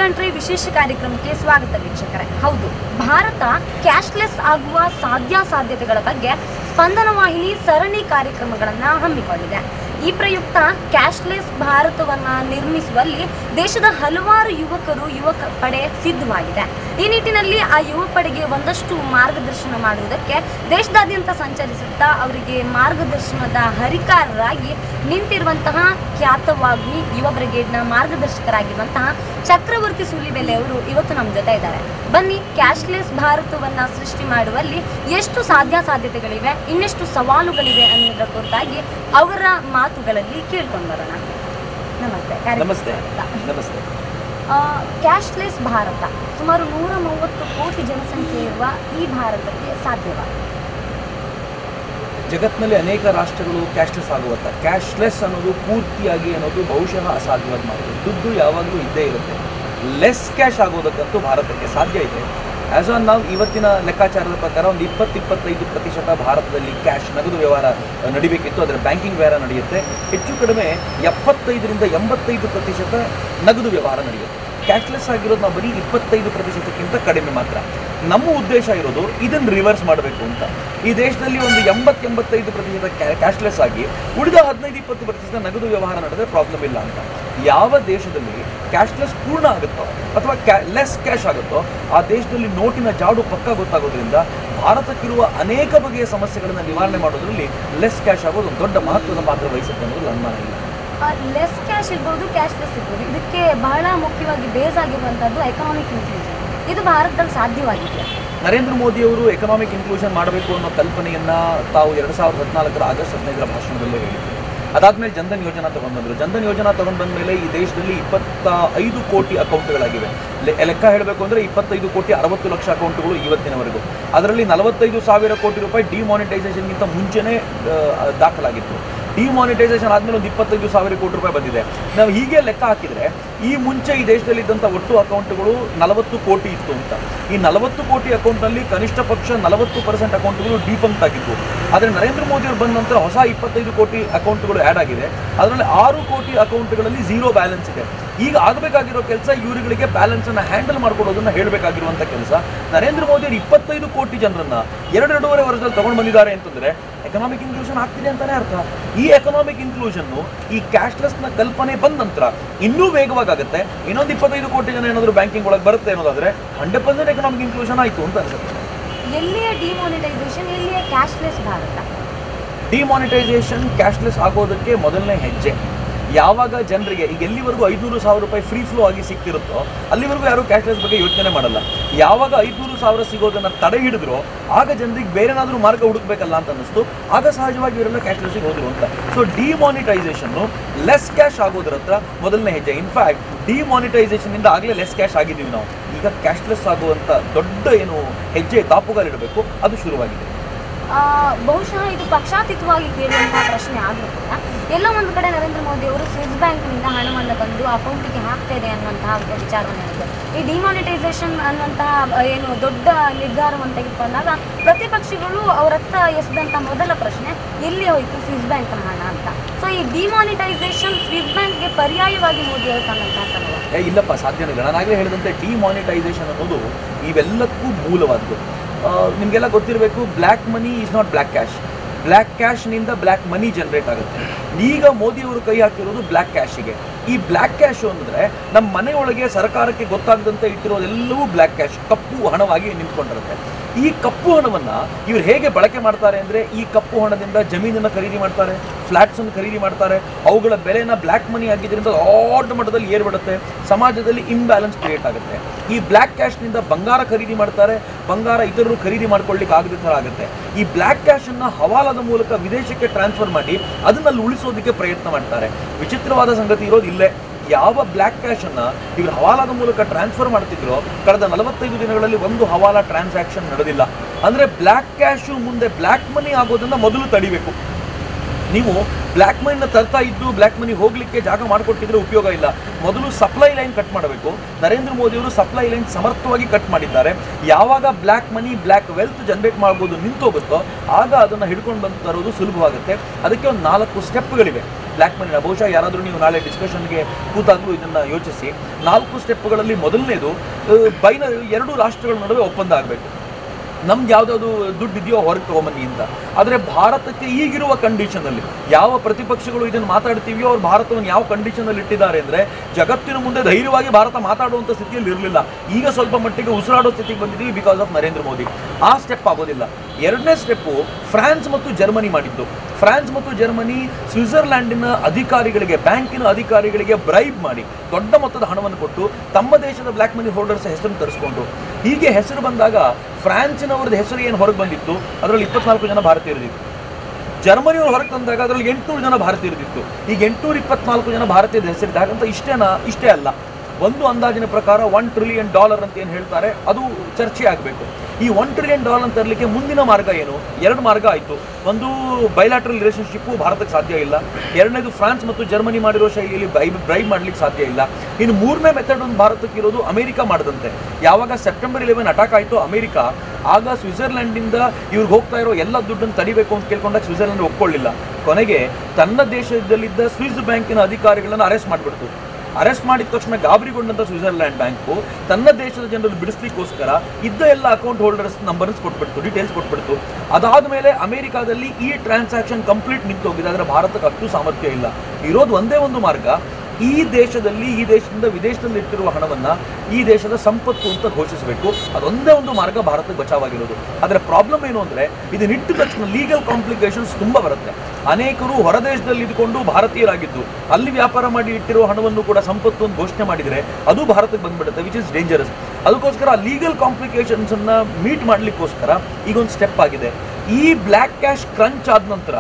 Country ವಿಶೇಷ ಕಾರ್ಯಕ್ರಮಕ್ಕೆ ಸ್ವಾಗತ ವೀಕ್ಷಕರೇ ಹೌದು ಭಾರತ ಕ್ಯಾಶ್ಲೆಸ್ ಆಗುವ ಸಾಧ್ಯಾಸಾಧ್ಯತೆಗಳ ಬಗ್ಗೆ ಸ್ಪಂದನ ವಾಹಿನಿ ಸರಣಿ ಕಾರ್ಯಕ್ರಮಗಳನ್ನು ಹಮ್ಮಿಕೊಂಡಿದೆ ಈ ಪ್ರಯುಕ್ತ ಕ್ಯಾಶ್ಲೆಸ್ ಭಾರತವನ್ನ ನಿರ್ಮಿಸುವಲ್ಲಿ ದೇಶದ ಹಲವಾರು ಯುವಕರು ಯುವಕ ಪಡೆ ಸಿದ್ಧವಾಗಿದೆ ಈ ನಿಟ್ಟಿನಲ್ಲಿ ಆ ಯುವ ಪಡೆಗೆ ಒಂದಷ್ಟು ಮಾರ್ಗದರ್ಶನ ಮಾಡುವುದಕ್ಕೆ ದೇಶದಾದ್ಯಂತ ಸಂಚರಿಸುತ್ತಾ ಅವರಿಗೆ ಮಾರ್ಗದರ್ಶನದ ಹರಿಕಾರರಾಗಿ ನಿಂತಿರುವಂತಹ ಖ್ಯಾತವಾಗ್ಮಿ ಯುವ ಬ್ರಿಗೇಡ್ನ ಮಾರ್ಗದರ್ಶಕರಾಗಿರುವಂತಹ ಚಕ್ರವರ್ತಿ ಸೂಲಿಬೆಲೆ ಅವರು ಇವತ್ತು ನಮ್ಮ ಜೊತೆ ಇದ್ದಾರೆ ಬನ್ನಿ ಕ್ಯಾಶ್ಲೆಸ್ ಭಾರತವನ್ನ ಸೃಷ್ಟಿ ಮಾಡುವಲ್ಲಿ ಎಷ್ಟು ಸಾಧ್ಯಾಸಾಧ್ಯತೆಗಳಿವೆ ಇನ್ನೆಷ್ಟು ಸವಾಲುಗಳಿವೆ ಅನ್ನೋದರ ಕುರಿತಾಗಿ ಅವರ ಮಾತುಗಳಲ್ಲಿ ಕೇಳ್ಕೊಂಡು ಬರೋಣ ನಮಸ್ತೆ ಕಾರ್ಯಕ್ರಮಕ್ಕೆ ನಮಸ್ತೆ ಸ್ವಾಗತ. ನಮಸ್ತೆ ಆ, ಕ್ಯಾಶ್ಲೆಸ್ ಭಾರತ ಸುಮಾರು ನೂರ ಮೂವತ್ತು ಕೋಟಿ ಜನಸಂಖ್ಯೆ ಇರುವ ಈ ಭಾರತಕ್ಕೆ ಸಾಧ್ಯವಾ ಜಗತ್ತಿನಲ್ಲಿ ಅನೇಕ ರಾಷ್ಟ್ರಗಳು ಕ್ಯಾಶ್ಲೆಸ್ ಆಗುವಂತ ಕ್ಯಾಶ್ಲೆಸ್ ಅನ್ನೋದು ಪೂರ್ತಿಯಾಗಿ ಅನ್ನೋದು ಬಹುಶಃ ಅಸಾಧ್ಯವಾದ ಮಾತು ದುಡ್ಡು ಯಾವಾಗಲೂ ಇದ್ದೇ ಇರುತ್ತೆ ಲೆಸ್ ಕ್ಯಾಶ್ ಆಗೋದಕ್ಕಂತೂ ಭಾರತಕ್ಕೆ ಸಾಧ್ಯ ಇದೆ ಆಸ್ ಆನ್ ನಾವು ಇವತ್ತಿನ ಲೆಕ್ಕಾಚಾರದ ಪ್ರಕಾರ ಒಂದು ಇಪ್ಪತ್ತು ಇಪ್ಪತ್ತೈದು ಪ್ರತಿಶತ ಭಾರತದಲ್ಲಿ ಕ್ಯಾಶ್ ನಗದು ವ್ಯವಹಾರ ಅಹ್, ನಡಿಬೇಕಿತ್ತು ಅದರ ಬ್ಯಾಂಕಿಂಗ್ ವ್ಯವಹಾರ ನಡೆಯುತ್ತೆ ಹೆಚ್ಚು ಕಡಿಮೆ ಎಪ್ಪತ್ತೈದರಿಂದ ಎಂಬತ್ತೈದು ಪ್ರತಿಶತ ನಗದು ವ್ಯವಹಾರ ನಡೆಯುತ್ತೆ ಕ್ಯಾಶ್ಲೆಸ್ ಆಗಿರೋದು ನಾವು ಬರೀ ಇಪ್ಪತ್ತೈದು ಪ್ರತಿಶತಕ್ಕಿಂತ ಕಡಿಮೆ ಮಾತ್ರ ನಮ್ಮ ಉದ್ದೇಶ ಇರೋದು ಇದನ್ನು ರಿವರ್ಸ್ ಮಾಡಬೇಕು ಅಂತ ಈ ದೇಶದಲ್ಲಿ ಒಂದು ಎಂಬತ್ತೆಂಬತ್ತೈದು ಪ್ರತಿಶತ ಕ್ಯಾಶ್ಲೆಸ್ ಆಗಿ ಉಳಿದ ಹದಿನೈದು ಇಪ್ಪತ್ತು ಪ್ರತಿಶತ ನಗದು ವ್ಯವಹಾರ ನಡೆದ್ರೆ ಪ್ರಾಬ್ಲಮ್ ಇಲ್ಲ ಅಂತ ಯಾವ ದೇಶದಲ್ಲಿ ಕ್ಯಾಶ್ಲೆಸ್ ಪೂರ್ಣ ಆಗುತ್ತೋ ಅಥವಾ ಕ್ಯಾ ಲೆಸ್ ಕ್ಯಾಶ್ ಆಗುತ್ತೋ ಆ ದೇಶದಲ್ಲಿ ನೋಟಿನ ಜಾಡು ಪಕ್ಕ ಗೊತ್ತಾಗೋದ್ರಿಂದ ಭಾರತಕ್ಕಿರುವ ಅನೇಕ ಬಗೆಯ ಸಮಸ್ಯೆಗಳನ್ನು ನಿವಾರಣೆ ಮಾಡೋದ್ರಲ್ಲಿ ಲೆಸ್ ಕ್ಯಾಶ್ ಆಗೋದು ಒಂದು ದೊಡ್ಡ ಮಹತ್ವದ ಪಾತ್ರ ವಹಿಸುತ್ತೆ ಅನ್ನೋದು ಅನುಮಾನ ಇಲ್ಲ ಲೆಸ್ ಕ್ಯಾಶ್ ಇರ್ಬೋದು ಕ್ಯಾಶ್ಲೆಸ್ ಇರ್ಬೋದು ಇದಕ್ಕೆ ಬಹಳ ಮುಖ್ಯವಾಗಿ ಬೇಸ್ ಆಗಿರುವಂಥದ್ದು ಎಕನಾಮಿಕ್ ಇನ್ಕ್ಲೂಷನ್ ಇದು ಭಾರತದಲ್ಲಿ ಸಾಧ್ಯವಾಗಿದೆ ನರೇಂದ್ರ ಮೋದಿ ಅವರು ಎಕನಾಮಿಕ್ ಇನ್ಕ್ಲೂಷನ್ ಮಾಡಬೇಕು ಅನ್ನೋ ಕಲ್ಪನೆಯನ್ನ ತಾವು ಎರಡು ಸಾವಿರದ ಹದಿನಾಲ್ಕರ ಆಗಸ್ಟ್ ಹದಿನೈದರ ಭಾಷಣದಲ್ಲೇ ಹೇಳಿದ್ರು ಅದಾದ್ಮೇಲೆ ಜನ್ಧನ್ ಯೋಜನಾ ತಗೊಂಡ್ ಬಂದ್ರು ಜನ್ಧನ್ ಯೋಜನಾ ತಗೊಂಡ್ ಬಂದ ಮೇಲೆ ಈ ದೇಶದಲ್ಲಿ ಇಪ್ಪತ್ತ ಐದು ಕೋಟಿ ಅಕೌಂಟ್ಗಳಾಗಿವೆ ಲೆ- ಲೆಕ್ಕ ಹೇಳಬೇಕು ಅಂದ್ರೆ ಇಪ್ಪತ್ತೈದು ಕೋಟಿ ಅರವತ್ತು ಲಕ್ಷ ಅಕೌಂಟ್ಗಳು ಇವತ್ತಿನವರೆಗೂ ಅದರಲ್ಲಿ ನಲವತ್ತೈದು ಸಾವಿರ ಕೋಟಿ ರೂಪಾಯಿ ಡಿಮಾನಿಟೈಸೇಷನ್ಗಿಂತ ಮುಂಚೆನೇ ಆ, ದಾಖಲಾಗಿತ್ತು ಡಿಮಾನಿಟೈಸೇಷನ್ ಆದ್ಮೇಲೆ ಒಂದು ಇಪ್ಪತ್ತೈದು ಸಾವಿರ ಕೋಟಿ ರೂಪಾಯಿ ಬಂದಿದೆ ನಾವು ಹೀಗೆ ಲೆಕ್ಕ ಹಾಕಿದ್ರೆ ಈ ಮುಂಚೆ ಈ ದೇಶದಲ್ಲಿ ಇದ್ದಂಥ ಒಟ್ಟು ಅಕೌಂಟ್ಗಳು ನಲವತ್ತು ಕೋಟಿ ಇತ್ತು ಅಂತ ಈ ನಲವತ್ತು ಕೋಟಿ ಅಕೌಂಟ್ನಲ್ಲಿ ಕನಿಷ್ಠ ಪಕ್ಷ ನಲವತ್ತು ಪರ್ಸೆಂಟ್ ಅಕೌಂಟ್ಗಳು ಡಿಫಂಕ್ಟ್ ಆಗಿತ್ತು ಆದರೆ ನರೇಂದ್ರ ಮೋದಿ ಅವರು ಬಂದ ನಂತರ ಹೊಸ ಇಪ್ಪತ್ತೈದು ಕೋಟಿ ಅಕೌಂಟ್ಗಳು ಆ್ಯಡ್ ಆಗಿದೆ ಅದರಲ್ಲಿ ಆರು ಕೋಟಿ ಅಕೌಂಟ್ಗಳಲ್ಲಿ ಝೀರೋ ಬ್ಯಾಲೆನ್ಸ್ ಇದೆ ಈಗ ಆಗಬೇಕಾಗಿರೋ ಕೆಲಸ ಇವರುಗಳಿಗೆ ಬ್ಯಾಲೆನ್ಸ್ ಅನ್ನ ಹ್ಯಾಂಡಲ್ ಮಾಡ್ಕೊಡೋದನ್ನ ಹೇಳಬೇಕಾಗಿರುವಂಥ ಕೆಲಸ ನರೇಂದ್ರ ಮೋದಿ ಅವರು ಇಪ್ಪತ್ತೈದು ಕೋಟಿ ಜನರನ್ನ ಎರಡೆರಡೂವರೆ ವರ್ಷದಲ್ಲಿ ತಗೊಂಡು ಬಂದಿದ್ದಾರೆ ಅಂತಂದ್ರೆ ಎಕನಾಮಿಕ್ ಇನ್ಕ್ಲೂಷನ್ ಆಗ್ತಿದೆ ಅಂತಾನೆ ಅರ್ಥ ಈ ಎಕನಾಮಿಕ್ ಇನ್ಕ್ಲೂಷನ್ ಈ ಕ್ಯಾಶ್ಲೆಸ್ ನ ಕಲ್ಪನೆ ಬಂದ ನಂತರ ಇನ್ನೂ ವೇಗವಾಗಿ ಆಗುತ್ತೆ ಇನ್ನೊಂದು ಇಪ್ಪತ್ತೈದು ಕೋಟಿ ಜನ ಏನಾದರೂ ಬ್ಯಾಂಕಿಂಗ್ ಒಳಗೆ ಬರುತ್ತೆ ಅನ್ನೋದಾದ್ರೆ ಹಂಡ್ರೆಡ್ ಪರ್ಸೆಂಟ್ ಎಕನಾಮಿಕ್ ಇನ್ಕ್ಲೂಷನ್ ಆಯಿತು ಅಂತ ಅನ್ಸುತ್ತೆ ಎಲ್ಲಿಯ ಡಿಮಾನಿಟೈಸೇಷನ್ ಎಲ್ಲಿಯ ಕ್ಯಾಶ್ಲೆಸ್ ಭಾರತ ಡಿಮಾನಿಟೈಸೇಷನ್ ಕ್ಯಾಶ್ಲೆಸ್ ಆಗೋದಕ್ಕೆ ಮೊದಲನೇ ಹೆಜ್ಜೆ ಯಾವಾಗ ಜನರಿಗೆ ಈಗ ಎಲ್ಲಿವರೆಗೂ ಐದುನೂರು ಸಾವಿರ ರೂಪಾಯಿ ಫ್ರೀ ಫ್ಲೋ ಆಗಿ ಸಿಗ್ತಿರುತ್ತೋ ಅಲ್ಲಿವರೆಗೂ ಯಾರು ಕ್ಯಾಶ್ಲೆಸ್ ಬಗ್ಗೆ ಯೋಚನೆ ಮಾಡಲ್ಲ ಯಾವಾಗ ಐದುನೂರು ಸಾವಿರ ಸಿಗೋದನ್ನ ತಡೆ ಹಿಡಿದ್ರು ಆಗ ಜನರಿಗೆ ಬೇರೆನಾದ್ರೂ ಮಾರ್ಗ ಹುಡುಕ್ಬೇಕಲ್ಲ ಅಂತ ಅನ್ನಿಸ್ತು ಆಗ ಸಹಜವಾಗಿ ಇವರೆಲ್ಲ ಕ್ಯಾಶ್ಲೆಸ್ಗೆ ಹೋದ್ರು ಅಂತ ಸೊ ಡಿಮಾನಿಟೈಸೇಷನ್ ಲೆಸ್ ಕ್ಯಾಶ್ ಆಗೋದ್ರ ಹತ್ರ ಮೊದಲನೇ ಹೆಜ್ಜೆ ಇನ್ಫ್ಯಾಕ್ಟ್ ಡಿಮಾನಿಟೈಸೇಷನ್ ಇಂದ ಆಗಲೇ ಲೆಸ್ ಕ್ಯಾಶ್ ಆಗಿದ್ದೀವಿ ನಾವು ಈಗ ಕ್ಯಾಶ್ಲೆಸ್ ಆಗುವಂತ ದೊಡ್ಡ ಏನು ಹೆಜ್ಜೆ ದಾಪುಗಾಲಿಡಬೇಕು ಅದು ಶುರುವಾಗಿದೆ ಆ, ಬಹುಶಃ ಇದು ಪಕ್ಷಾತೀತವಾಗಿ ಕೇಳುವಂತಹ ಪ್ರಶ್ನೆ ಆದರೂ ಕೂಡ ಎಲ್ಲ ಒಂದು ಕಡೆ ನರೇಂದ್ರ ಮೋದಿ ಅವರು ಸ್ವಿಸ್ ಬ್ಯಾಂಕ್ನಿಂದ ಹಣವನ್ನು ತಂದು ಅಕೌಂಟಿಗೆ ಹಾಕ್ತೇನೆ ಅನ್ನುವಂತಹ ವಿಚಾರವನ್ನು ಹೇಳಿದ್ರು ಈ ಡಿಮಾನಿಟೈಸೇಷನ್ ಅನ್ನುವಂತಹ ಆ, ಏನು ದೊಡ್ಡ ನಿರ್ಧಾರವನ್ನು ತೆಗೆದುಕೊಂಡಾಗ ಪ್ರತಿಪಕ್ಷಗಳು ಅವರ ಹತ್ರ ಎಸೆದಂಥ ಮೊದಲ ಪ್ರಶ್ನೆ ಎಲ್ಲಿ ಹೋಯಿತು ಸ್ವಿಸ್ ಬ್ಯಾಂಕ್ನ ಹಣ ಅಂತ ಸೊ ಈ ಡಿಮಾನಿಟೈಸೇಷನ್ ಸ್ವಿಸ್ ಬ್ಯಾಂಕ್ಗೆ ಪರ್ಯಾಯವಾಗಿ ಮೋದಿ ಅವರು ತಂದಂತಹ ಕ್ರಮ ಏ ಇಲ್ಲಪ್ಪ ಸಾಧ್ಯನೇ ಇಲ್ಲ ನಾನಾಗಲೇ ಹೇಳಿದಂತೆ ಡಿಮಾನಿಟೈಸೇಷನ್ ಅನ್ನೋದು ಇವೆಲ್ಲಕ್ಕೂ ಮೂಲವಾದ್ದು ಆ, ನಿಮಗೆಲ್ಲ ಗೊತ್ತಿರಬೇಕು black money is not black cash black ಕ್ಯಾಶ್ನಿಂದ ಬ್ಲ್ಯಾಕ್ ಮನಿ ಜನರೇಟ್ ಆಗುತ್ತೆ ಈಗ ಮೋದಿ ಅವರು ಕೈ ಹಾಕಿರೋದು ಬ್ಲ್ಯಾಕ್ ಕ್ಯಾಶಿಗೆ ಈ ಬ್ಲ್ಯಾಕ್ ಕ್ಯಾಶ್ ಅಂದರೆ ನಮ್ಮ ಮನೆಯೊಳಗೆ ಸರ್ಕಾರಕ್ಕೆ ಗೊತ್ತಾಗದಂತೆ ಇಟ್ಟಿರೋದೆಲ್ಲವೂ ಬ್ಲ್ಯಾಕ್ ಕ್ಯಾಶ್ ಕಪ್ಪು ಹಣವಾಗಿ ನಿಂತ್ಕೊಂಡಿರುತ್ತೆ ಈ ಕಪ್ಪು ಹಣವನ್ನ ಇವ್ರು ಹೇಗೆ ಬಳಕೆ ಮಾಡ್ತಾರೆ ಅಂದ್ರೆ ಈ ಕಪ್ಪು ಹಣದಿಂದ ಜಮೀನನ್ನ ಖರೀದಿ ಮಾಡ್ತಾರೆ ಫ್ಲಾಟ್ಸ್ ಅನ್ನು ಖರೀದಿ ಮಾಡ್ತಾರೆ ಅವುಗಳ ಬೆಲೆನ ಬ್ಲ್ಯಾಕ್ ಮನಿ ಆಗಿದ್ದರಿಂದ ದೊಡ್ಡ ಮಟ್ಟದಲ್ಲಿ ಏರ್ಬಿಡುತ್ತೆ ಸಮಾಜದಲ್ಲಿ ಇಂಬ್ಯಾಲೆನ್ಸ್ ಕ್ರಿಯೇಟ್ ಆಗುತ್ತೆ ಈ ಬ್ಲ್ಯಾಕ್ ಕ್ಯಾಶ್ನಿಂದ ಬಂಗಾರ ಖರೀದಿ ಮಾಡ್ತಾರೆ ಬಂಗಾರ ಇತರರು ಖರೀದಿ ಮಾಡ್ಕೊಳ್ಳಿಕ್ಕೆ ಆಗದ ಥರ ಆಗುತ್ತೆ ಈ ಬ್ಲ್ಯಾಕ್ ಕ್ಯಾಶ್ ಅನ್ನ ಹವಾಲದ ಮೂಲಕ ವಿದೇಶಕ್ಕೆ ಟ್ರಾನ್ಸ್ಫರ್ ಮಾಡಿ ಅದನ್ನಲ್ಲಿ ಉಳಿಸೋದಕ್ಕೆ ಪ್ರಯತ್ನ ಮಾಡ್ತಾರೆ ವಿಚಿತ್ರವಾದ ಸಂಗತಿ ಇರೋದು ಇಲ್ಲೇ ಯಾವ ಬ್ಲ್ಯಾಕ್ ಕ್ಯಾಶ್ ಅನ್ನ ಇವರು ಹವಾಲಾದ ಮೂಲಕ ಟ್ರಾನ್ಸ್ಫರ್ ಮಾಡ್ತಿದ್ರು ಕಳೆದ ನಲವತ್ತೈದು ದಿನಗಳಲ್ಲಿ ಒಂದು ಹವಾಲಾ ಟ್ರಾನ್ಸಾಕ್ಷನ್ ನಡೆದಿಲ್ಲ ಅಂದ್ರೆ ಬ್ಲ್ಯಾಕ್ ಕ್ಯಾಶು ಮುಂದೆ ಬ್ಲ್ಯಾಕ್ ಮನಿ ಆಗೋದನ್ನ ಮೊದಲು ತಡಿಬೇಕು ನೀವು ಬ್ಲ್ಯಾಕ್ ಮನಿನ ತರ್ತಾ ಇದ್ದು ಬ್ಲ್ಯಾಕ್ ಮನಿ ಹೋಗ್ಲಿಕ್ಕೆ ಜಾಗ ಮಾಡಿಕೊಟ್ಟಿದ್ರೆ ಉಪಯೋಗ ಇಲ್ಲ ಮೊದಲು ಸಪ್ಲೈ ಲೈನ್ ಕಟ್ ಮಾಡಬೇಕು ನರೇಂದ್ರ ಮೋದಿ ಅವರು ಸಪ್ಲೈ ಲೈನ್ ಸಮರ್ಥವಾಗಿ ಕಟ್ ಮಾಡಿದ್ದಾರೆ ಯಾವಾಗ black money black wealth generate ಮಾಡ್ಬೋದು ನಿಂತೋಗುತ್ತೋ ಆಗ ಅದನ್ನು ಹಿಡ್ಕೊಂಡು ಬಂದು ತರೋದು ಸುಲಭವಾಗುತ್ತೆ ಅದಕ್ಕೆ ಒಂದು ನಾಲ್ಕು ಸ್ಟೆಪ್ಗಳಿವೆ ಬ್ಲ್ಯಾಕ್ ಮನಿನ ಬಹುಶಃ ಯಾರಾದರೂ ನೀವು ನಾಳೆ ಡಿಸ್ಕಷನ್ಗೆ ಕೂತಾಗಲೂ ಇದನ್ನು ಯೋಚಿಸಿ ನಾಲ್ಕು ಸ್ಟೆಪ್ಗಳಲ್ಲಿ ಮೊದಲನೇದು ಆ, ಬೈನ ಎರಡು ರಾಷ್ಟ್ರಗಳ ನಡುವೆ ಒಪ್ಪಂದ ಆಗಬೇಕು ನಮ್ದು ಯಾವ್ದಾದ್ರು ದುಡ್ಡು ಇದೆಯೋ ಹೊರಗೆ ತಗೊಂಬನ್ನಿ ಅಂತ ಆದರೆ ಭಾರತಕ್ಕೆ ಈಗಿರುವ ಕಂಡೀಷನಲ್ಲಿ ಯಾವ ಪ್ರತಿಪಕ್ಷಗಳು ಇದನ್ನು ಮಾತಾಡ್ತೀವಿಯೋ ಅವ್ರು ಭಾರತವನ್ನು ಯಾವ ಕಂಡೀಷನಲ್ಲಿ ಇಟ್ಟಿದ್ದಾರೆ ಅಂದರೆ ಜಗತ್ತಿನ ಮುಂದೆ ಧೈರ್ಯವಾಗಿ ಭಾರತ ಮಾತಾಡುವಂಥ ಸ್ಥಿತಿಯಲ್ಲಿ ಇರಲಿಲ್ಲ ಈಗ ಸ್ವಲ್ಪ ಮಟ್ಟಿಗೆ ಉಸಿರಾಡೋ ಸ್ಥಿತಿಗೆ ಬಂದಿದ್ದೀವಿ ಬಿಕಾಸ್ ಆಫ್ ನರೇಂದ್ರ ಮೋದಿ ಆ ಸ್ಟೆಪ್ ಆಗೋದಿಲ್ಲ ಎರಡನೇ ಸ್ಟೆಪ್ಪು ಫ್ರಾನ್ಸ್ ಮತ್ತು ಜರ್ಮನಿ ಮಾಡಿದ್ದು ಫ್ರಾನ್ಸ್ ಮತ್ತು ಜರ್ಮನಿ ಸ್ವಿಟ್ಜರ್ಲ್ಯಾಂಡಿನ ಅಧಿಕಾರಿಗಳಿಗೆ ಬ್ಯಾಂಕಿನ ಅಧಿಕಾರಿಗಳಿಗೆ ಬ್ರೈಬ್ ಮಾಡಿ ದೊಡ್ಡ ಮೊತ್ತದ ಹಣವನ್ನು ಕೊಟ್ಟು ತಮ್ಮ ದೇಶದ ಬ್ಲ್ಯಾಕ್ ಮನಿ ಹೋಲ್ಡರ್ಸ್ ಹೆಸರನ್ನು ತರಿಸ್ಕೊಂಡು ಹೀಗೆ ಹೆಸರು ಬಂದಾಗ ಫ್ರಾನ್ಸಿನವ್ರದ್ದು ಹೆಸರು ಏನು ಹೊರಗೆ ಬಂದಿತ್ತು ಅದರಲ್ಲಿ ಇಪ್ಪತ್ನಾಲ್ಕು ಜನ ಭಾರತೀಯರಿದ್ದಿತ್ತು ಜರ್ಮನಿಯವರು ಹೊರಗೆ ತಂದಾಗ ಅದರಲ್ಲಿ ಎಂಟುನೂರು ಜನ ಭಾರತೀಯರಿದ್ದಿತ್ತು ಈಗ ಎಂಟುನೂರ ಇಪ್ಪತ್ನಾಲ್ಕು ಜನ ಭಾರತೀಯದ ಹೆಸರಿದೆ ಹಾಗಂತ ಇಷ್ಟೇನಾ ಇಷ್ಟೇ ಅಲ್ಲ ಒಂದು ಅಂದಾಜಿನ ಪ್ರಕಾರ ಒನ್ ಟ್ರಿಲಿಯನ್ ಡಾಲರ್ ಅಂತ ಏನು ಹೇಳ್ತಾರೆ ಅದು ಚರ್ಚೆ ಆಗಬೇಕು ಈ ಒನ್ ಟ್ರಿಲಿಯನ್ ಡಾಲರ್ ತರಲಿಕ್ಕೆ ಮುಂದಿನ ಮಾರ್ಗ ಏನು ಎರಡು ಮಾರ್ಗ ಆಯಿತು ಒಂದು ಬೈಲಾಟ್ರಲ್ ರಿಲೇಷನ್ಶಿಪ್ಪು ಭಾರತಕ್ಕೆ ಸಾಧ್ಯ ಇಲ್ಲ ಎರಡನೇದು ಫ್ರಾನ್ಸ್ ಮತ್ತು ಜರ್ಮನಿ ಮಾಡಿರೋ ಶೈಲಿಯಲ್ಲಿ ಬ್ರೈಬ್ ಬ್ರೈಬ್ ಮಾಡ್ಲಿಕ್ಕೆ ಸಾಧ್ಯ ಇಲ್ಲ ಇನ್ನು ಮೂರನೇ ಮೆಥಡ್ ಒಂದು ಭಾರತಕ್ಕೆ ಇರೋದು ಅಮೆರಿಕ ಮಾಡದಂತೆ ಯಾವಾಗ ಸೆಪ್ಟೆಂಬರ್ ಇಲೆವೆನ್ ಅಟ್ಯಾಕ್ ಆಯಿತು ಅಮೆರಿಕ ಆಗ ಸ್ವಿಟ್ಜರ್ಲೆಂಡಿಂದ ಇವ್ರಿಗೆ ಹೋಗ್ತಾ ಇರೋ ಎಲ್ಲ ದುಡ್ಡನ್ನು ತಡಿಬೇಕು ಅಂತ ಕೇಳ್ಕೊಂಡಾಗ ಸ್ವಿಟ್ಜರ್ಲೆಂಡ್ ಒಪ್ಕೊಳ್ಳಿಲ್ಲ ಕೊನೆಗೆ ತನ್ನ ದೇಶದಲ್ಲಿದ್ದ ಸ್ವಿಸ್ ಬ್ಯಾಂಕಿನ ಅಧಿಕಾರಿಗಳನ್ನು ಅರೆಸ್ಟ್ ಮಾಡಿಬಿಡ್ತು ಅರೆಸ್ಟ್ ಮಾಡಿದ ತಕ್ಷಣ ಗಾಬರಿಗೊಂಡಂತ ಸ್ವಿಟ್ಜರ್ಲ್ಯಾಂಡ್ ಬ್ಯಾಂಕು ತನ್ನ ದೇಶದ ಜನರನ್ನು ಬಿಡಿಸ್ಲಿಕ್ಕೋಸ್ಕರ ಇದ್ದ ಎಲ್ಲ ಅಕೌಂಟ್ ಹೋಲ್ಡರ್ಸ್ ನಂಬರ್ಸ್ ಕೊಟ್ಬಿಡ್ತು ಡೀಟೇಲ್ಸ್ ಕೊಟ್ಬಿಡ್ತು ಅದಾದ ಮೇಲೆ ಅಮೆರಿಕಾದಲ್ಲಿ ಈ ಟ್ರಾನ್ಸಾಕ್ಷನ್ ಕಂಪ್ಲೀಟ್ ನಿಂತೋಗಿದೆ ಆದರೆ ಭಾರತಕ್ಕೆ ಅಷ್ಟು ಸಾಮರ್ಥ್ಯ ಇಲ್ಲ ಇರೋದು ಒಂದೇ ಒಂದು ಮಾರ್ಗ ಈ ದೇಶದಲ್ಲಿ ಈ ದೇಶದಿಂದ ವಿದೇಶದಲ್ಲಿ ಇಟ್ಟಿರುವ ಹಣವನ್ನ ಈ ದೇಶದ ಸಂಪತ್ತು ಅಂತ ಘೋಷಿಸಬೇಕು ಅದೊಂದೇ ಒಂದು ಮಾರ್ಗ ಭಾರತಕ್ಕೆ ಬಚಾವಾಗಿರೋದು ಆದರೆ ಪ್ರಾಬ್ಲಮ್ ಏನು ಅಂದ್ರೆ ಇದನ್ನ ಇಟ್ಟ ತಕ್ಷಣ ಲೀಗಲ್ ಕಾಂಪ್ಲಿಕೇಶನ್ಸ್ ತುಂಬಾ ಬರುತ್ತೆ ಅನೇಕರು ಹೊರದೇಶದಲ್ಲಿ ಇದ್ಕೊಂಡು ಭಾರತೀಯರಾಗಿದ್ದು ಅಲ್ಲಿ ವ್ಯಾಪಾರ ಮಾಡಿ ಇಟ್ಟಿರುವ ಹಣವನ್ನು ಕೂಡ ಸಂಪತ್ತು ಅಂತ ಘೋಷಣೆ ಮಾಡಿದರೆ ಅದು ಭಾರತಕ್ಕೆ ಬಂದ್ಬಿಡುತ್ತೆ ವಿಚ್ ಇಸ್ ಡೇಂಜರಸ್ ಅದಕ್ಕೋಸ್ಕರ ಲೀಗಲ್ ಕಾಂಪ್ಲಿಕೇಶನ್ಸ್ ಅನ್ನ ಮೀಟ್ ಮಾಡ್ಲಿಕ್ಕೋಸ್ಕರ ಈಗ ಒಂದು ಸ್ಟೆಪ್ ಆಗಿದೆ ಈ ಬ್ಲ್ಯಾಕ್ ಕ್ಯಾಶ್ ಕ್ರಂಚ್ ಆದ ನಂತರ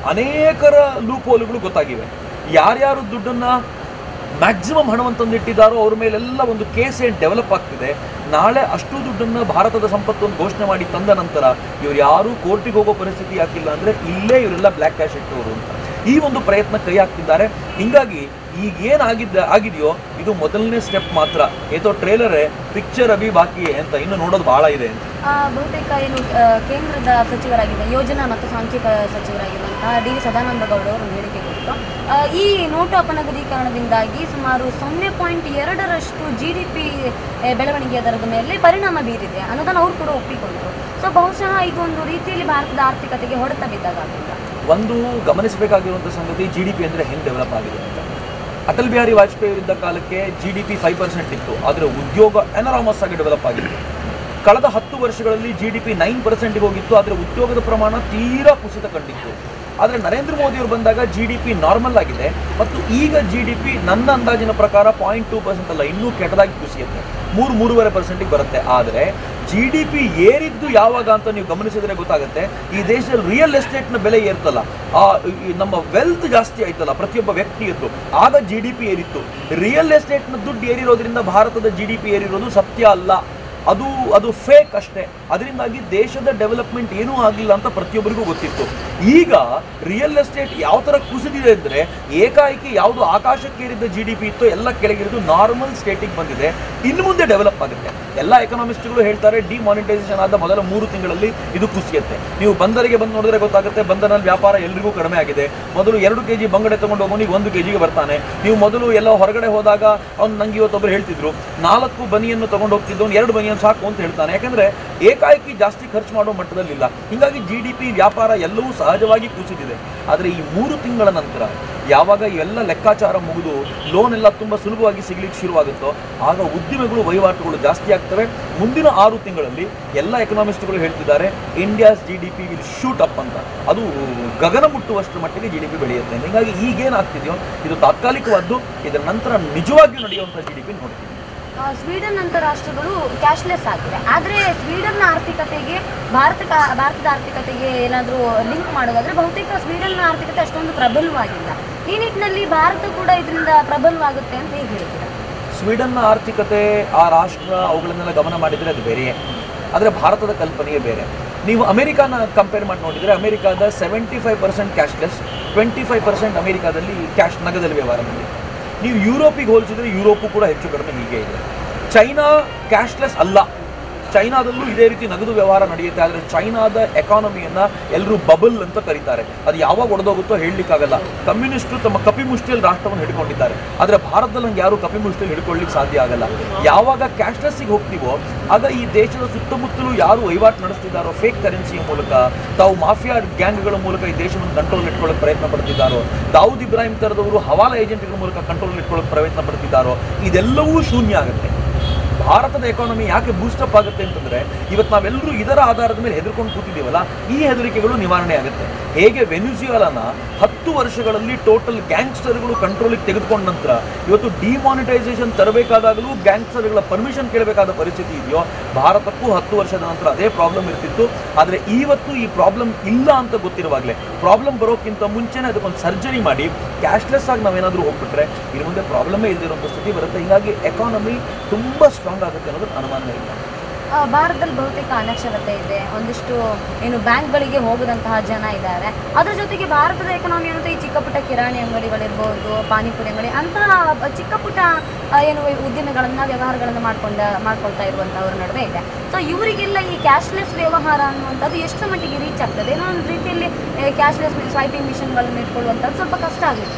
ಅನೇಕರ ಲೂಪ್ ಹೋಲ್ಗಳು ಗೊತ್ತಾಗಿವೆ ಯಾರ್ಯಾರು ದುಡ್ಡನ್ನ ಮ್ಯಾಕ್ಸಿಮಮ್ ಹಣವನ್ನು ತಂದಿಟ್ಟಿದ್ದಾರೋ ಅವ್ರ ಮೇಲೆಲ್ಲ ಒಂದು ಕೇಸ್ ಏನು ಡೆವಲಪ್ ಆಗ್ತಿದೆ ನಾಳೆ ಅಷ್ಟು ದುಡ್ಡನ್ನು ಭಾರತದ ಸಂಪತ್ತನ್ನು ಘೋಷಣೆ ಮಾಡಿ ತಂದ ನಂತರ ಇವ್ರು ಯಾರೂ ಕೋರ್ಟಿಗೆ ಹೋಗೋ ಪರಿಸ್ಥಿತಿ ಯಾಕಿಲ್ಲ ಅಂದರೆ ಇಲ್ಲೇ ಇವರೆಲ್ಲ ಬ್ಲ್ಯಾಕ್ ಕ್ಯಾಶ್ ಇಟ್ಟವರು ಅಂತ ಈ ಒಂದು ಪ್ರಯತ್ನ ಕೈ ಹಾಕ್ತಿದ್ದಾರೆ ಹಿಂಗಾಗಿ ಈಗ ಏನಾಗಿದ್ದ ಆಗಿದೆಯೋ ಇದು ಮೊದಲನೇ ಸ್ಟೆಪ್ ಮಾತ್ರ ಏತೋ ಟ್ರೇಲರೇ ಪಿಕ್ಚರ್ ಅಭಿ ಬಾಕಿ ಅಂತ ಇನ್ನು ನೋಡೋದು ಭಾಳ ಇದೆ ಅಂತ ಆ, ಬಹುತೇಕ ಏನು ಆ, ಕೇಂದ್ರದ ಸಚಿವರಾಗಿದ್ದ ಯೋಜನಾ ಮತ್ತು ಸಾಂಖ್ಯಿಕ ಸಚಿವರಾಗಿರುವಂತಹ ಡಿ ವಿ ಸದಾನಂದ ಗೌಡ ಅವರು ಒಂದು ಹೇಳಿಕೆ ಕೊಟ್ಟರು ಆ, ಈ ನೋಟು ಅಪನಗದೀಕರಣದಿಂದಾಗಿ ಸುಮಾರು ಸೊನ್ನೆ ಪಾಯಿಂಟ್ ಎರಡರಷ್ಟು ಜಿ ಡಿ ಪಿ ಬೆಳವಣಿಗೆಯ ದರದ ಮೇಲೆ ಪರಿಣಾಮ ಬೀರಿದೆ ಅನ್ನೋದನ್ನು ಅವರು ಕೂಡ ಒಪ್ಪಿಕೊಂಡ್ರು ಸೊ ಬಹುಶಃ ಇದೊಂದು ರೀತಿಯಲ್ಲಿ ಭಾರತದ ಆರ್ಥಿಕತೆಗೆ ಹೊಡೆತ ಬಿದ್ದಾಗಲಿಲ್ಲ ಒಂದು ಗಮನಿಸಬೇಕಾಗಿರುವಂಥ ಸಂಗತಿ ಜಿ ಡಿ ಪಿ ಅಂದರೆ ಹೆಂಗೆ ಡೆವಲಪ್ ಆಗಿದೆ ಅಂತ ಅಟಲ್ ಬಿಹಾರಿ ವಾಜಪೇಯಿ ಇದ್ದ ಕಾಲಕ್ಕೆ G D P five percent ಇತ್ತು ಆದರೆ ಉದ್ಯೋಗ ಎನರಾಮಸ್ ಆಗಿ ಡೆವಲಪ್ ಆಗಿತ್ತು ಕಳೆದ ಹತ್ತು ವರ್ಷಗಳಲ್ಲಿ ಜಿ ಡಿ ಪಿ ನೈನ್ ಪರ್ಸೆಂಟ್ಗೆ ಹೋಗಿತ್ತು ಆದರೆ ಉದ್ಯೋಗದ ಪ್ರಮಾಣ ತೀರಾ ಕುಸಿತ ಕಂಡಿತ್ತು ಆದರೆ ನರೇಂದ್ರ ಮೋದಿ ಅವರು ಬಂದಾಗ ಜಿ ಡಿ ಪಿ ನಾರ್ಮಲ್ ಆಗಿದೆ ಮತ್ತು ಈಗ ಜಿ ಡಿ ಪಿ ನನ್ನ ಅಂದಾಜಿನ ಪ್ರಕಾರ ಪಾಯಿಂಟ್ ಟೂ ಪರ್ಸೆಂಟ್ ಅಲ್ಲ ಇನ್ನೂ ಕೆಟ್ಟದಾಗಿ ಕುಸಿಯುತ್ತೆ ಮೂರು ಮೂರುವರೆ ಪರ್ಸೆಂಟಿಗೆ ಬರುತ್ತೆ ಆದರೆ ಜಿ ಡಿ ಪಿ ಏರಿದ್ದು ಯಾವಾಗ ಅಂತ ನೀವು ಗಮನಿಸಿದ್ರೆ ಗೊತ್ತಾಗುತ್ತೆ ಈ ದೇಶದಲ್ಲಿ ರಿಯಲ್ ಎಸ್ಟೇಟ್ನ ಬೆಲೆ ಏರ್ತಲ್ಲ ಆ ಈ ನಮ್ಮ ವೆಲ್ತ್ ಜಾಸ್ತಿ ಆಯ್ತಲ್ಲ ಪ್ರತಿಯೊಬ್ಬ ವ್ಯಕ್ತಿಯದ್ದು ಆಗ ಜಿ ಡಿ ಪಿ ಏರಿತ್ತು ರಿಯಲ್ ಎಸ್ಟೇಟ್ನ ದುಡ್ಡು ಏರಿರೋದ್ರಿಂದ ಭಾರತದ ಜಿ ಡಿ ಪಿ ಏರಿರೋದು ಸತ್ಯ ಅಲ್ಲ ಅದು ಅದು ಫೇಕ್ ಅಷ್ಟೇ ಅದರಿಂದಾಗಿ ದೇಶದ ಡೆವಲಪ್ಮೆಂಟ್ ಏನೂ ಆಗಿಲ್ಲ ಅಂತ ಪ್ರತಿಯೊಬ್ಬರಿಗೂ ಗೊತ್ತಿತ್ತು ಈಗ ರಿಯಲ್ ಎಸ್ಟೇಟ್ ಯಾವ ಥರ ಕುಸಿದಿದೆ ಅಂದರೆ ಏಕಾಏಕಿ ಯಾವುದು ಆಕಾಶಕ್ಕೇರಿದ್ದ ಜಿ ಡಿ ಪಿ ಇತ್ತೋ ಎಲ್ಲ ಕೆಳಗಿರಿದು ನಾರ್ಮಲ್ ಸ್ಟೇಟಿಗೆ ಬಂದಿದೆ ಇನ್ನು ಮುಂದೆ ಡೆವಲಪ್ ಆಗುತ್ತೆ ಎಲ್ಲ ಎಕನಾಮಿಸ್ಟ್ಗಳು ಹೇಳ್ತಾರೆ ಡಿಮಾನಿಟೈಸೇಷನ್ ಆದ ಮೊದಲ ಮೂರು ತಿಂಗಳಲ್ಲಿ ಇದು ಕುಸಿಯುತ್ತೆ ನೀವು ಬಂದರಿಗೆ ಬಂದು ನೋಡಿದ್ರೆ ಗೊತ್ತಾಗುತ್ತೆ ಬಂದರಲ್ಲಿ ವ್ಯಾಪಾರ ಎಲ್ರಿಗೂ ಕಡಿಮೆ ಆಗಿದೆ ಮೊದಲು ಎರಡು ಕೆ ಜಿ ಬಂಗಡೆ ತಗೊಂಡು ಹೋಗೋನಿಗೆ ಒಂದು ಕೆ ಜಿಗೆ ಬರ್ತಾನೆ ನೀವು ಮೊದಲು ಎಲ್ಲ ಹೊರಗಡೆ ಹೋದಾಗ ಅವ್ನು ನಂಗೆ ಇವತ್ತೊಬ್ಬರು ಹೇಳ್ತಿದ್ರು ನಾಲ್ಕು ಬನಿಯನ್ನು ತಗೊಂಡು ಹೋಗ್ತಿದ್ದವನು ಎರಡು ಬನಿಯನ್ನು ಸಾಕು ಅಂತ ಹೇಳ್ತಾನೆ ಯಾಕಂದ್ರೆ ಏಕಾಏಕಿ ಜಾಸ್ತಿ ಖರ್ಚು ಮಾಡೋ ಮಟ್ಟದಲ್ಲಿಲ್ಲ ಹಿಂಗಾಗಿ ಜಿ ಡಿ ಪಿ ವ್ಯಾಪಾರ ಎಲ್ಲವೂ ಸಹಜವಾಗಿ ಕುಸಿದಿದೆ ಆದರೆ ಈ ಮೂರು ತಿಂಗಳ ನಂತರ ಯಾವಾಗ ಇವೆಲ್ಲ ಲೆಕ್ಕಾಚಾರ ಮುಗಿದು ಲೋನ್ ಎಲ್ಲ ತುಂಬ ಸುಲಭವಾಗಿ ಸಿಗ್ಲಿಕ್ಕೆ ಶುರುವಾಗುತ್ತೋ ಆಗ ಉದ್ದಿಮೆಗಳು ವಹಿವಾಟುಗಳು ಜಾಸ್ತಿ ಆಗ್ತವೆ ಮುಂದಿನ ಆರು ತಿಂಗಳಲ್ಲಿ ಎಲ್ಲ ಎಕನಾಮಿಸ್ಟ್ಗಳು ಹೇಳ್ತಿದ್ದಾರೆ India's G D P will shoot up ಅಂತ ಅದು ಗಗನ ಮುಟ್ಟುವಷ್ಟು ಮಟ್ಟಿಗೆ ಜಿ ಡಿ ಪಿ ಬೆಳೆಯುತ್ತೆ ಹೀಗಾಗಿ ಈಗೇನಾಗ್ತಿದೆಯೋ ಇದು ತಾತ್ಕಾಲಿಕವಾದ್ದು ಇದರ ನಂತರ ನಿಜವಾಗಿಯೂ ನಡೆಯುವಂಥ ಜಿ ಡಿ ಪಿ ನೋಡ್ತೀವಿ ಆ, ಸ್ವೀಡನ್ ಅಂತ ರಾಷ್ಟ್ರಗಳು ಕ್ಯಾಶ್ಲೆಸ್ ಆಗಿವೆ ಆದರೆ ಸ್ವೀಡನ್ನ ಆರ್ಥಿಕತೆಗೆ ಭಾರತ ಭಾರತದ ಆರ್ಥಿಕತೆಗೆ ಏನಾದರೂ ಲಿಂಕ್ ಮಾಡೋದಾದ್ರೆ ಬಹುತೇಕ ಸ್ವೀಡನ್ನ ಆರ್ಥಿಕತೆ ಅಷ್ಟೊಂದು ಪ್ರಬಲವಾಗಿಲ್ಲ ಈ ನಿಟ್ಟಿನಲ್ಲಿ ಭಾರತ ಕೂಡ ಇದರಿಂದ ಪ್ರಬಲವಾಗುತ್ತೆ ಅಂತ ಹೇಗೆ ಹೇಳ್ತೀರಾ ಸ್ವೀಡನ್ನ ಆರ್ಥಿಕತೆ ಆ ರಾಷ್ಟ್ರ ಅವುಗಳನ್ನೆಲ್ಲ ಗಮನ ಮಾಡಿದರೆ ಅದು ಬೇರೆಯೇ ಆದರೆ ಭಾರತದ ಕಲ್ಪನೆಯೇ ಬೇರೆ ನೀವು ಅಮೆರಿಕಾನ ಕಂಪೇರ್ ಮಾಡಿ ನೋಡಿದರೆ ಅಮೆರಿಕಾದ seventy five percent cashless twenty five percent ಅಮೆರಿಕಾದಲ್ಲಿ ಕ್ಯಾಶ್ ನಗದಲ್ಲಿ ವ್ಯವಹಾರ ನಡೆಯುತ್ತೆ ನೀವು ಯುರೋಪಿಗೆ ಹೋಲಿಸಿದ್ರೆ ಯುರೋಪು ಕೂಡ ಹೆಚ್ಚು ಕಡಿಮೆ ಹೀಗೆ ಇದೆ ಚೈನಾ ಕ್ಯಾಶ್ಲೆಸ್ ಅಲ್ಲ ಚೈನಾದಲ್ಲೂ ಇದೇ ರೀತಿ ನಗದು ವ್ಯವಹಾರ ನಡೆಯುತ್ತೆ ಆದರೆ ಚೈನಾದ ಎಕಾನಮಿಯನ್ನ ಎಲ್ಲರೂ ಬಬಲ್ ಅಂತ ಕರೀತಾರೆ ಅದು ಯಾವಾಗ ಒಡೆದೋಗುತ್ತೋ ಹೇಳಲಿಕ್ಕಾಗಲ್ಲ ಕಮ್ಯುನಿಸ್ಟರು ತಮ್ಮ ಕಪಿಮುಷ್ಟಿಯಲ್ಲಿ ರಾಷ್ಟ್ರವನ್ನು ಹಿಡ್ಕೊಂಡಿದ್ದಾರೆ ಆದರೆ ಭಾರತದಲ್ಲಿ ಹಂಗೆ ಯಾರು ಕಪಿಮುಷ್ಟಿಯಲ್ಲಿ ಹಿಡ್ಕೊಳ್ಳಿಕ್ಕೆ ಸಾಧ್ಯ ಆಗಲ್ಲ ಯಾವಾಗ ಕ್ಯಾಶ್ಲೆಸ್ಸಿಗೆ ಹೋಗ್ತೀವೋ ಆಗ ಈ ದೇಶದ ಸುತ್ತಮುತ್ತಲೂ ಯಾರು ವಹಿವಾಟು ನಡೆಸ್ತಿದ್ದಾರೋ ಫೇಕ್ ಕರೆನ್ಸಿಯ ಮೂಲಕ ತಾವು ಮಾಫಿಯಾ ಗ್ಯಾಂಗ್ಗಳ ಮೂಲಕ ಈ ದೇಶವನ್ನು ಕಂಟ್ರೋಲ್ ಇಟ್ಕೊಳ್ಳೋಕೆ ಪ್ರಯತ್ನ ಪಡ್ತಿದ್ದಾರೋ ದಾವೂದ್ ಇಬ್ರಾಹಿಂ ಥರದವರು ಹವಾಲಾ ಏಜೆಂಟ್ಗಳ ಮೂಲಕ ಕಂಟ್ರೋಲ್ ಇಟ್ಕೊಳ್ಳೋಕೆ ಪ್ರಯತ್ನ ಪಡ್ತಿದ್ದಾರೋ ಇದೆಲ್ಲವೂ ಶೂನ್ಯ ಆಗುತ್ತೆ ಭಾರತದ ಎಕಾನಮಿ ಯಾಕೆ ಬೂಸ್ಟಪ್ ಆಗುತ್ತೆ ಅಂತಂದ್ರೆ ಇವತ್ತು ನಾವೆಲ್ಲರೂ ಇದರ ಆಧಾರದ ಮೇಲೆ ಹೆದರ್ಕೊಂಡು ಕೂತಿದ್ದೀವಲ್ಲ ಈ ಹೆದರಿಕೆಗಳು ನಿವಾರಣೆ ಆಗುತ್ತೆ ಹೇಗೆ ವೆನ್ಯುಸಿಯಾಲನ ಹತ್ತು ವರ್ಷಗಳಲ್ಲಿ ಟೋಟಲ್ ಗ್ಯಾಂಗ್ಸ್ಟರ್ಗಳು ಕಂಟ್ರೋಲಿಗೆ ತೆಗೆದುಕೊಂಡ ನಂತರ ಇವತ್ತು ಡಿಮಾನಿಟೈಸೇಷನ್ ತರಬೇಕಾದಾಗಲೂ ಗ್ಯಾಂಗ್ಸ್ಟರ್ಗಳ ಪರ್ಮಿಷನ್ ಕೇಳಬೇಕಾದ ಪರಿಸ್ಥಿತಿ ಇದೆಯೋ ಭಾರತಕ್ಕೂ ಹತ್ತು ವರ್ಷದ ನಂತರ ಅದೇ ಪ್ರಾಬ್ಲಮ್ ಇರ್ತಿತ್ತು ಆದರೆ ಇವತ್ತು ಈ ಪ್ರಾಬ್ಲಮ್ ಇಲ್ಲ ಅಂತ ಗೊತ್ತಿರುವಾಗಲೇ ಪ್ರಾಬ್ಲಮ್ ಬರೋಕ್ಕಿಂತ ಮುಂಚೆನೇ ಅದಕ್ಕೊಂದು ಸರ್ಜರಿ ಮಾಡಿ ಕ್ಯಾಶ್ಲೆಸ್ ಆಗಿ ನಾವೇನಾದರೂ ಹೋಗ್ಬಿಟ್ರೆ ಇನ್ನು ಮುಂದೆ ಪ್ರಾಬ್ಲಮೇ ಇಲ್ದಿರುವಂಥ ಸ್ಥಿತಿ ಬರುತ್ತೆ ಹೀಗಾಗಿ ಎಕಾನಮಿ ತುಂಬ ಸ್ಟ್ರಾಂಗ್ ಆಗುತ್ತೆ ಅನ್ನೋದು ಅನುಮಾನ ಇಲ್ಲ ಆ, ಭಾರತದಲ್ಲಿ ಬಹುತೇಕ ಅನಕ್ಷರತೆ ಇದೆ ಒಂದಿಷ್ಟು ಏನು ಬ್ಯಾಂಕ್ಗಳಿಗೆ ಹೋಗದಂತಹ ಜನ ಇದ್ದಾರೆ ಅದ್ರ ಜೊತೆಗೆ ಭಾರತದ ಎಕನಾಮಿ ಅಂತ ಈ ಚಿಕ್ಕ ಪುಟ್ಟ ಕಿರಾಣಿ ಅಂಗಡಿಗಳಿರ್ಬೋದು ಪಾನಿಪುರಿ ಅಂಗಡಿ ಅಂತಹ ಬ- ಚಿಕ್ಕ ಪುಟ್ಟ ಆ, ಏನು ಉದ್ಯಮಿಗಳನ್ನ ವ್ಯವಹಾರಗಳನ್ನ ಮಾಡ್ಕೊಂಡ ಮಾಡ್ಕೊಳ್ತಾ ಇರುವಂತವ್ರ ನಡುವೆ ಇದೆ ಸೊ ಇವರಿಗೆಲ್ಲ ಈ ಕ್ಯಾಶ್ಲೆಸ್ ವ್ಯವಹಾರ ಅನ್ನುವಂಥದ್ದು ಎಷ್ಟು ಮಟ್ಟಿಗೆ ರೀಚ್ ಆಗ್ತದೆ ಏನೋ ಒಂದು ರೀತಿಯಲ್ಲಿ ಕ್ಯಾಶ್ಲೆಸ್ ಸ್ವೈಪಿಂಗ್ ಮಿಷನ್ಗಳನ್ನ ಇಟ್ಕೊಳ್ಳುವಂಥದ್ದು ಸ್ವಲ್ಪ ಕಷ್ಟ ಆಗುತ್ತೆ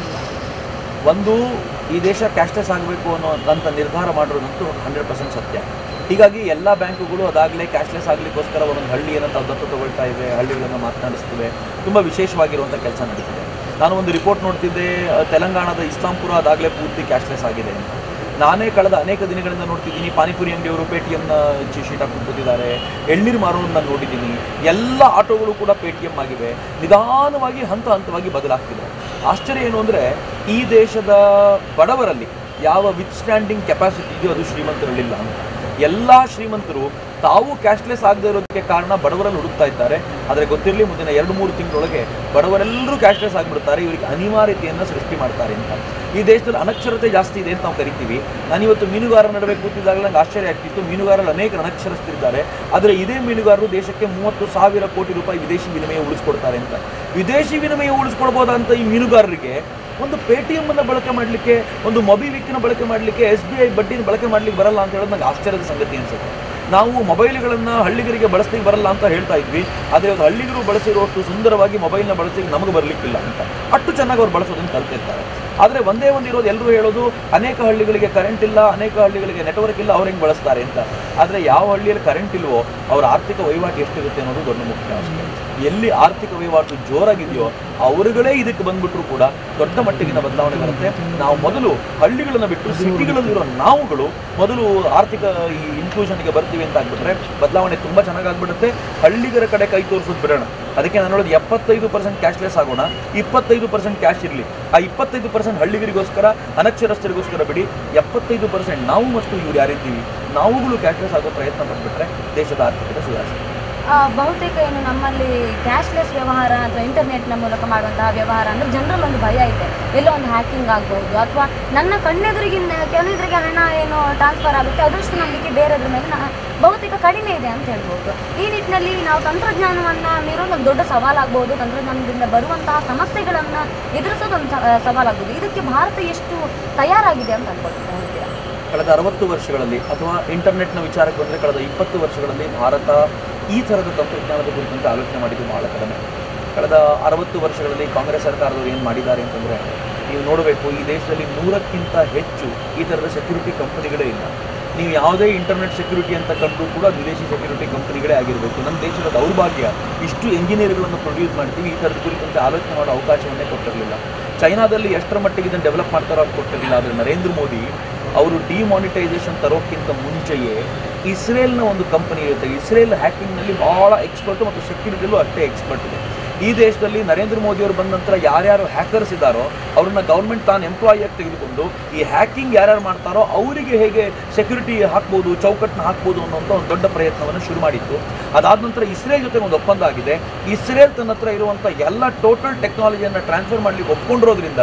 ಒಂದು ಈ ದೇಶ ಕ್ಯಾಶ್ಲೆಸ್ ಆಗಬೇಕು ಅನ್ನೋ ಅಂತ ನಿರ್ಧಾರ ಮಾಡಿರೋದಂತೂ ಹಂಡ್ರೆಡ್ ಪರ್ಸೆಂಟ್ ಸತ್ಯ ಹೀಗಾಗಿ ಎಲ್ಲ ಬ್ಯಾಂಕುಗಳು ಅದಾಗಲೇ ಕ್ಯಾಶ್ಲೆಸ್ ಆಗಲಿಕ್ಕೋಸ್ಕರ ಒಂದೊಂದು ಹಳ್ಳಿಯನ್ನು ತಾವು ದತ್ತು ತಗೊಳ್ತಾ ಇವೆ ಹಳ್ಳಿಗಳನ್ನು ಮಾತನಾಡಿಸ್ತಿವೆ ತುಂಬ ವಿಶೇಷವಾಗಿರುವಂಥ ಕೆಲಸ ನಡೀತಿದೆ ನಾನು ಒಂದು ರಿಪೋರ್ಟ್ ನೋಡ್ತಿದ್ದೆ ಅಹ್, ತೆಲಂಗಾಣದ ಇಸ್ಲಾಂಪುರ ಅದಾಗಲೇ ಪೂರ್ತಿ ಕ್ಯಾಶ್ಲೆಸ್ ಆಗಿದೆ ಅಂತ ನಾನೇ ಕಳೆದ ಅನೇಕ ದಿನಗಳಿಂದ ನೋಡ್ತಿದ್ದೀನಿ ಪಾನಿಪುರಿ ಅಂಗಡಿಯವರು ಪೇಟಿಎಮ್ನ ಶೀಟ್ ಹಾಕೊಂಡು ಕೂತಿದ್ದಾರೆ ಎಳ್ನೀರು ಮಾರೋರನ್ನ ನಾನು ನೋಡಿದ್ದೀನಿ ಎಲ್ಲ ಆಟೋಗಳು ಕೂಡ ಪೇಟಿಎಮ್ ಆಗಿವೆ ನಿಧಾನವಾಗಿ ಹಂತ ಹಂತವಾಗಿ ಬದಲಾಗ್ತಿದೆ ಆಶ್ಚರ್ಯ ಏನು ಅಂದರೆ ಈ ದೇಶದ ಬಡವರಲ್ಲಿ ಯಾವ ವಿತ್ ಸ್ಟ್ಯಾಂಡಿಂಗ್ ಕೆಪಾಸಿಟಿ ಇದೆಯೋ ಅದು ಶ್ರೀಮಂತರಲ್ಲಿಲ್ಲ ಅಂತ ಎಲ್ಲ ಶ್ರೀಮಂತರು ತಾವು ಕ್ಯಾಶ್ಲೆಸ್ ಆಗದೆ ಇರೋದಕ್ಕೆ ಕಾರಣ ಬಡವರಲ್ಲಿ ಹುಡುಕ್ತಾ ಇದ್ದಾರೆ ಆದರೆ ಗೊತ್ತಿರಲಿ ಮುಂದಿನ ಎರಡು ಮೂರು ತಿಂಗಳೊಳಗೆ ಬಡವರೆಲ್ಲರೂ ಕ್ಯಾಶ್ಲೆಸ್ ಆಗಿಬಿಡ್ತಾರೆ ಇವರಿಗೆ ಅನಿವಾರ್ಯತೆಯನ್ನು ಸೃಷ್ಟಿ ಮಾಡ್ತಾರೆ ಅಂತ ಈ ದೇಶದಲ್ಲಿ ಅನಕ್ಷರತೆ ಜಾಸ್ತಿ ಇದೆ ಅಂತ ನಾವು ಕರಿತೀವಿ ನಾನಿವತ್ತು ಮೀನುಗಾರರ ನಡುವೆ ಕೂತಿದ್ದಾಗ ನಂಗೆ ಆಶ್ಚರ್ಯ ಆಗ್ತಿತ್ತು ಮೀನುಗಾರರು ಅನೇಕ ಅನಕ್ಷರಸ್ಥರಿದ್ದಾರೆ ಆದರೆ ಇದೇ ಮೀನುಗಾರರು ದೇಶಕ್ಕೆ ಮೂವತ್ತು ಸಾವಿರ ಕೋಟಿ ರೂಪಾಯಿ ವಿದೇಶಿ ವಿನಿಮಯ ಉಳಿಸ್ಕೊಡ್ತಾರೆ ಅಂತ ವಿದೇಶಿ ವಿನಿಮಯ ಉಳಿಸ್ಕೊಡ್ಬೋದಂತ ಈ ಮೀನುಗಾರರಿಗೆ ಒಂದು ಪೇ ಟಿ ಅನ್ನು ಬಳಕೆ ಮಾಡಲಿಕ್ಕೆ ಒಂದು ಮೊಬಿವಿಕ್ನ ಬಳಕೆ ಮಾಡಲಿಕ್ಕೆ ಎಸ್ ಬಿ ಐ ಬಡ್ಡಿನ ಬಳಕೆ ಮಾಡಲಿಕ್ಕೆ ಬರಲ್ಲ ಅಂತ ಹೇಳೋದು ನಂಗೆ ಆಶ್ಚರ್ಯದ ಸಂಗತಿ ಅನಿಸುತ್ತೆ ನಾವು ಮೊಬೈಲ್ಗಳನ್ನು ಹಳ್ಳಿಗರಿಗೆ ಬಳಸ್ಲಿಕ್ಕೆ ಬರಲ್ಲ ಅಂತ ಹೇಳ್ತಾ ಇದ್ವಿ ಆದರೆ ಇವತ್ತು ಹಳ್ಳಿಗರು ಬಳಸಿರುವಷ್ಟು ಸುಂದರವಾಗಿ ಮೊಬೈಲ್ನ ಬಳಸಲಿಕ್ಕೆ ನಮಗೆ ಬರಲಿಕ್ಕಿಲ್ಲ ಅಂತ ಅಷ್ಟು ಚೆನ್ನಾಗಿ ಅವ್ರು ಬಳಸೋದನ್ನು ಕಲ್ತಿರ್ತಾರೆ ಆದರೆ ಒಂದೇ ಒಂದು ಇರೋದು ಎಲ್ಲರೂ ಹೇಳೋದು ಅನೇಕ ಹಳ್ಳಿಗಳಿಗೆ ಕರೆಂಟ್ ಇಲ್ಲ ಅನೇಕ ಹಳ್ಳಿಗಳಿಗೆ ನೆಟ್ವರ್ಕ್ ಇಲ್ಲ ಅವ್ರು ಹೆಂಗೆ ಬಳಸ್ತಾರೆ ಅಂತ ಆದರೆ ಯಾವ ಹಳ್ಳಿಯಲ್ಲಿ ಕರೆಂಟ್ ಇಲ್ವೋ ಅವ್ರ ಆರ್ಥಿಕ ವಹಿವಾಟು ಎಷ್ಟಿರುತ್ತೆ ಅನ್ನೋದು ದೊಡ್ಡ ಮುಖ್ಯ ಅಷ್ಟೇ ಎಲ್ಲಿ ಆರ್ಥಿಕ ವಹಿವಾಟು ಜೋರಾಗಿದೆಯೋ ಅವರುಗಳೇ ಇದಕ್ಕೆ ಬಂದ್ಬಿಟ್ರು ಕೂಡ ದೊಡ್ಡ ಮಟ್ಟಿಗಿನ ಬದಲಾವಣೆ ಬರುತ್ತೆ ನಾವು ಮೊದಲು ಹಳ್ಳಿಗಳನ್ನು ಬಿಟ್ಟು ಸಿಟಿಗಳಲ್ಲಿರೋ ನಾವುಗಳು ಮೊದಲು ಆರ್ಥಿಕ ಈ ಇನ್ಕ್ಲೂಷನ್ಗೆ ಬರ್ತೀವಿ ಅಂತ ಆಗ್ಬಿಟ್ರೆ ಬದಲಾವಣೆ ತುಂಬ ಚೆನ್ನಾಗಾಗ್ಬಿಡುತ್ತೆ ಹಳ್ಳಿಗರ ಕಡೆ ಕೈ ತೋರಿಸೋದು ಬಿಡೋಣ ಅದಕ್ಕೆ ನಾನು ಹೇಳೋದು ಎಪ್ಪತ್ತೈದು ಪರ್ಸೆಂಟ್ ಕ್ಯಾಶ್ಲೆಸ್ ಆಗೋಣ ಇಪ್ಪತ್ತೈದು ಪರ್ಸೆಂಟ್ ಕ್ಯಾಶ್ ಇರಲಿ ಆ ಇಪ್ಪತ್ತೈದು ಪರ್ಸೆಂಟ್ ಹಳ್ಳಿಗರಿಗೋಸ್ಕರ ಅನಕ್ಷರಸ್ಥರಿಗೋಸ್ಕರ ಬಿಡಿ ಎಪ್ಪತ್ತೈದು ಪರ್ಸೆಂಟ್ ನಾವು ಮತ್ತು ಇವ್ರು ಯಾರಿದ್ದೀವಿ ನಾವುಗಳು ಕ್ಯಾಶ್ಲೆಸ್ ಆಗೋ ಪ್ರಯತ್ನ ಪಟ್ಬಿಟ್ರೆ ದೇಶದ ಆರ್ಥಿಕತೆ ಸುಧಾರಿಸುತ್ತೆ ಆ, ಬಹುತೇಕ ಏನು ನಮ್ಮಲ್ಲಿ ಕ್ಯಾಶ್ಲೆಸ್ ವ್ಯವಹಾರ ಅಥವಾ ಇಂಟರ್ನೆಟ್ನ ಮೂಲಕ ಮಾಡುವಂತಹ ವ್ಯವಹಾರ ಅಂದರೆ ಜನರಲ್ಲಿ ಒಂದು ಭಯ ಇದೆ ಎಲ್ಲೋ ಒಂದು ಹ್ಯಾಕಿಂಗ್ ಆಗ್ಬೋದು ಅಥವಾ ನನ್ನ ಕಣ್ಣೆದುರಿಗಿಂದ ಕೆಲವರಿಗೆ ಹಣ ಏನು ಟ್ರಾನ್ಸ್ಫರ್ ಆಗುತ್ತೆ ಅದಷ್ಟು ನಂಬಿಕೆ ಬೇರೆದ್ರ ಮೇಲೆ ನಾ- ಬಹುತೇಕ ಕಡಿಮೆ ಇದೆ ಅಂತ ಹೇಳ್ಬೋದು ಈ ನಿಟ್ಟಿನಲ್ಲಿ ನಾವು ತಂತ್ರಜ್ಞಾನವನ್ನು ಮೀರೋದು ಒಂದು ದೊಡ್ಡ ಸವಾಲಾಗ್ಬೋದು ತಂತ್ರಜ್ಞಾನದಿಂದ ಬರುವಂತಹ ಸಮಸ್ಯೆಗಳನ್ನು ಎದುರಿಸೋದು ಒಂದು ಸ- ಸವಾಲಾಗ್ಬೋದು ಇದಕ್ಕೆ ಭಾರತ ಎಷ್ಟು ತಯಾರಾಗಿದೆ ಅಂತ ಅನ್ಕೊಳ್ತೀನಿ ಹೇಳ್ತೀರಾ ಕಳೆದ ಅರವತ್ತು ವರ್ಷಗಳಲ್ಲಿ ಅಥವಾ ಇಂಟರ್ನೆಟ್ನ ವಿಚಾರಕ್ಕೆ ಬಂದರೆ ಕಳೆದ ಇಪ್ಪತ್ತು ವರ್ಷಗಳಲ್ಲಿ ಭಾರತ ಈ ಥರದ ತಂತ್ರಜ್ಞಾನದ ಕುರಿತಂತೆ ಆಲೋಚನೆ ಮಾಡಿದ್ದು ಬಹಳ ಕಡಿಮೆ ಕಳೆದ ಅರವತ್ತು ವರ್ಷಗಳಲ್ಲಿ ಕಾಂಗ್ರೆಸ್ ಸರ್ಕಾರದವರು ಏನು ಮಾಡಿದ್ದಾರೆ ಅಂತಂದರೆ ನೀವು ನೋಡಬೇಕು ಈ ದೇಶದಲ್ಲಿ ನೂರಕ್ಕಿಂತ ಹೆಚ್ಚು ಈ ಥರದ ಸೆಕ್ಯೂರಿಟಿ ಕಂಪನಿಗಳೇ ಇಲ್ಲ ನೀವು ಯಾವುದೇ ಇಂಟರ್ನೆಟ್ ಸೆಕ್ಯೂರಿಟಿ ಅಂತ ಕಂಡು ಕೂಡ ಅದು ವಿದೇಶಿ ಸೆಕ್ಯೂರಿಟಿ ಕಂಪನಿಗಳೇ ಆಗಿರಬೇಕು ನಮ್ಮ ದೇಶದ ದೌರ್ಭಾಗ್ಯ ಇಷ್ಟು ಎಂಜಿನಿಯರ್ಗಳನ್ನು ಪ್ರೊಡ್ಯೂಸ್ ಮಾಡ್ತೀವಿ ಈ ಥರದ ಕುರಿತಂತೆ ಆಲೋಚನೆ ಮಾಡೋ ಅವಕಾಶವನ್ನೇ ಕೊಟ್ಟಿರಲಿಲ್ಲ ಚೈನಾದಲ್ಲಿ ಎಷ್ಟರ ಮಟ್ಟಿಗೆ ಇದನ್ನು ಡೆವಲಪ್ ಮಾಡ್ತಾರೋ ಅದು ಕೊಟ್ಟಿರಲಿಲ್ಲ ಆದರೆ ನರೇಂದ್ರ ಮೋದಿ ಅವರು ಡಿಮಾನಿಟೈಸೇಷನ್ ತರೋಕ್ಕಿಂತ ಮುಂಚೆಯೇ ಇಸ್ರೇಲ್ನ ಒಂದು ಕಂಪನಿ ಇರುತ್ತೆ ಇಸ್ರೇಲ್ ಹ್ಯಾಕಿಂಗ್ನಲ್ಲಿ ಭಾಳ ಎಕ್ಸ್ಪರ್ಟ್ ಮತ್ತು ಸೆಕ್ಯೂರಿಟಿಯಲ್ಲೂ ಅಷ್ಟೇ ಎಕ್ಸ್ಪರ್ಟ್ ಇದೆ ಈ ದೇಶದಲ್ಲಿ ನರೇಂದ್ರ ಮೋದಿ ಅವರು ಬಂದ ನಂತರ ಯಾರ್ಯಾರು ಹ್ಯಾಕರ್ಸ್ ಇದ್ದಾರೋ ಅವ್ರನ್ನ ಗೌರ್ಮೆಂಟ್ ತಾನು ಎಂಪ್ಲಾಯಿಯಾಗಿ ತೆಗೆದುಕೊಂಡು ಈ ಹ್ಯಾಕಿಂಗ್ ಯಾರ್ಯಾರು ಮಾಡ್ತಾರೋ ಅವರಿಗೆ ಹೇಗೆ ಸೆಕ್ಯೂರಿಟಿ ಹಾಕ್ಬೋದು ಚೌಕಟ್ಟನ್ನ ಹಾಕ್ಬೋದು ಅನ್ನೋಂಥ ಒಂದು ದೊಡ್ಡ ಪ್ರಯತ್ನವನ್ನು ಶುರು ಮಾಡಿತ್ತು ಅದಾದ ನಂತರ ಇಸ್ರೇಲ್ ಜೊತೆ ಒಂದು ಒಪ್ಪಂದ ಆಗಿದೆ ಇಸ್ರೇಲ್ ತನ್ನ ಹತ್ರ ಇರುವಂಥ ಎಲ್ಲ ಟೋಟಲ್ ಟೆಕ್ನಾಲಜಿಯನ್ನು ಟ್ರಾನ್ಸ್ಫರ್ ಮಾಡ್ಲಿಕ್ಕೆ ಒಪ್ಕೊಂಡಿರೋದ್ರಿಂದ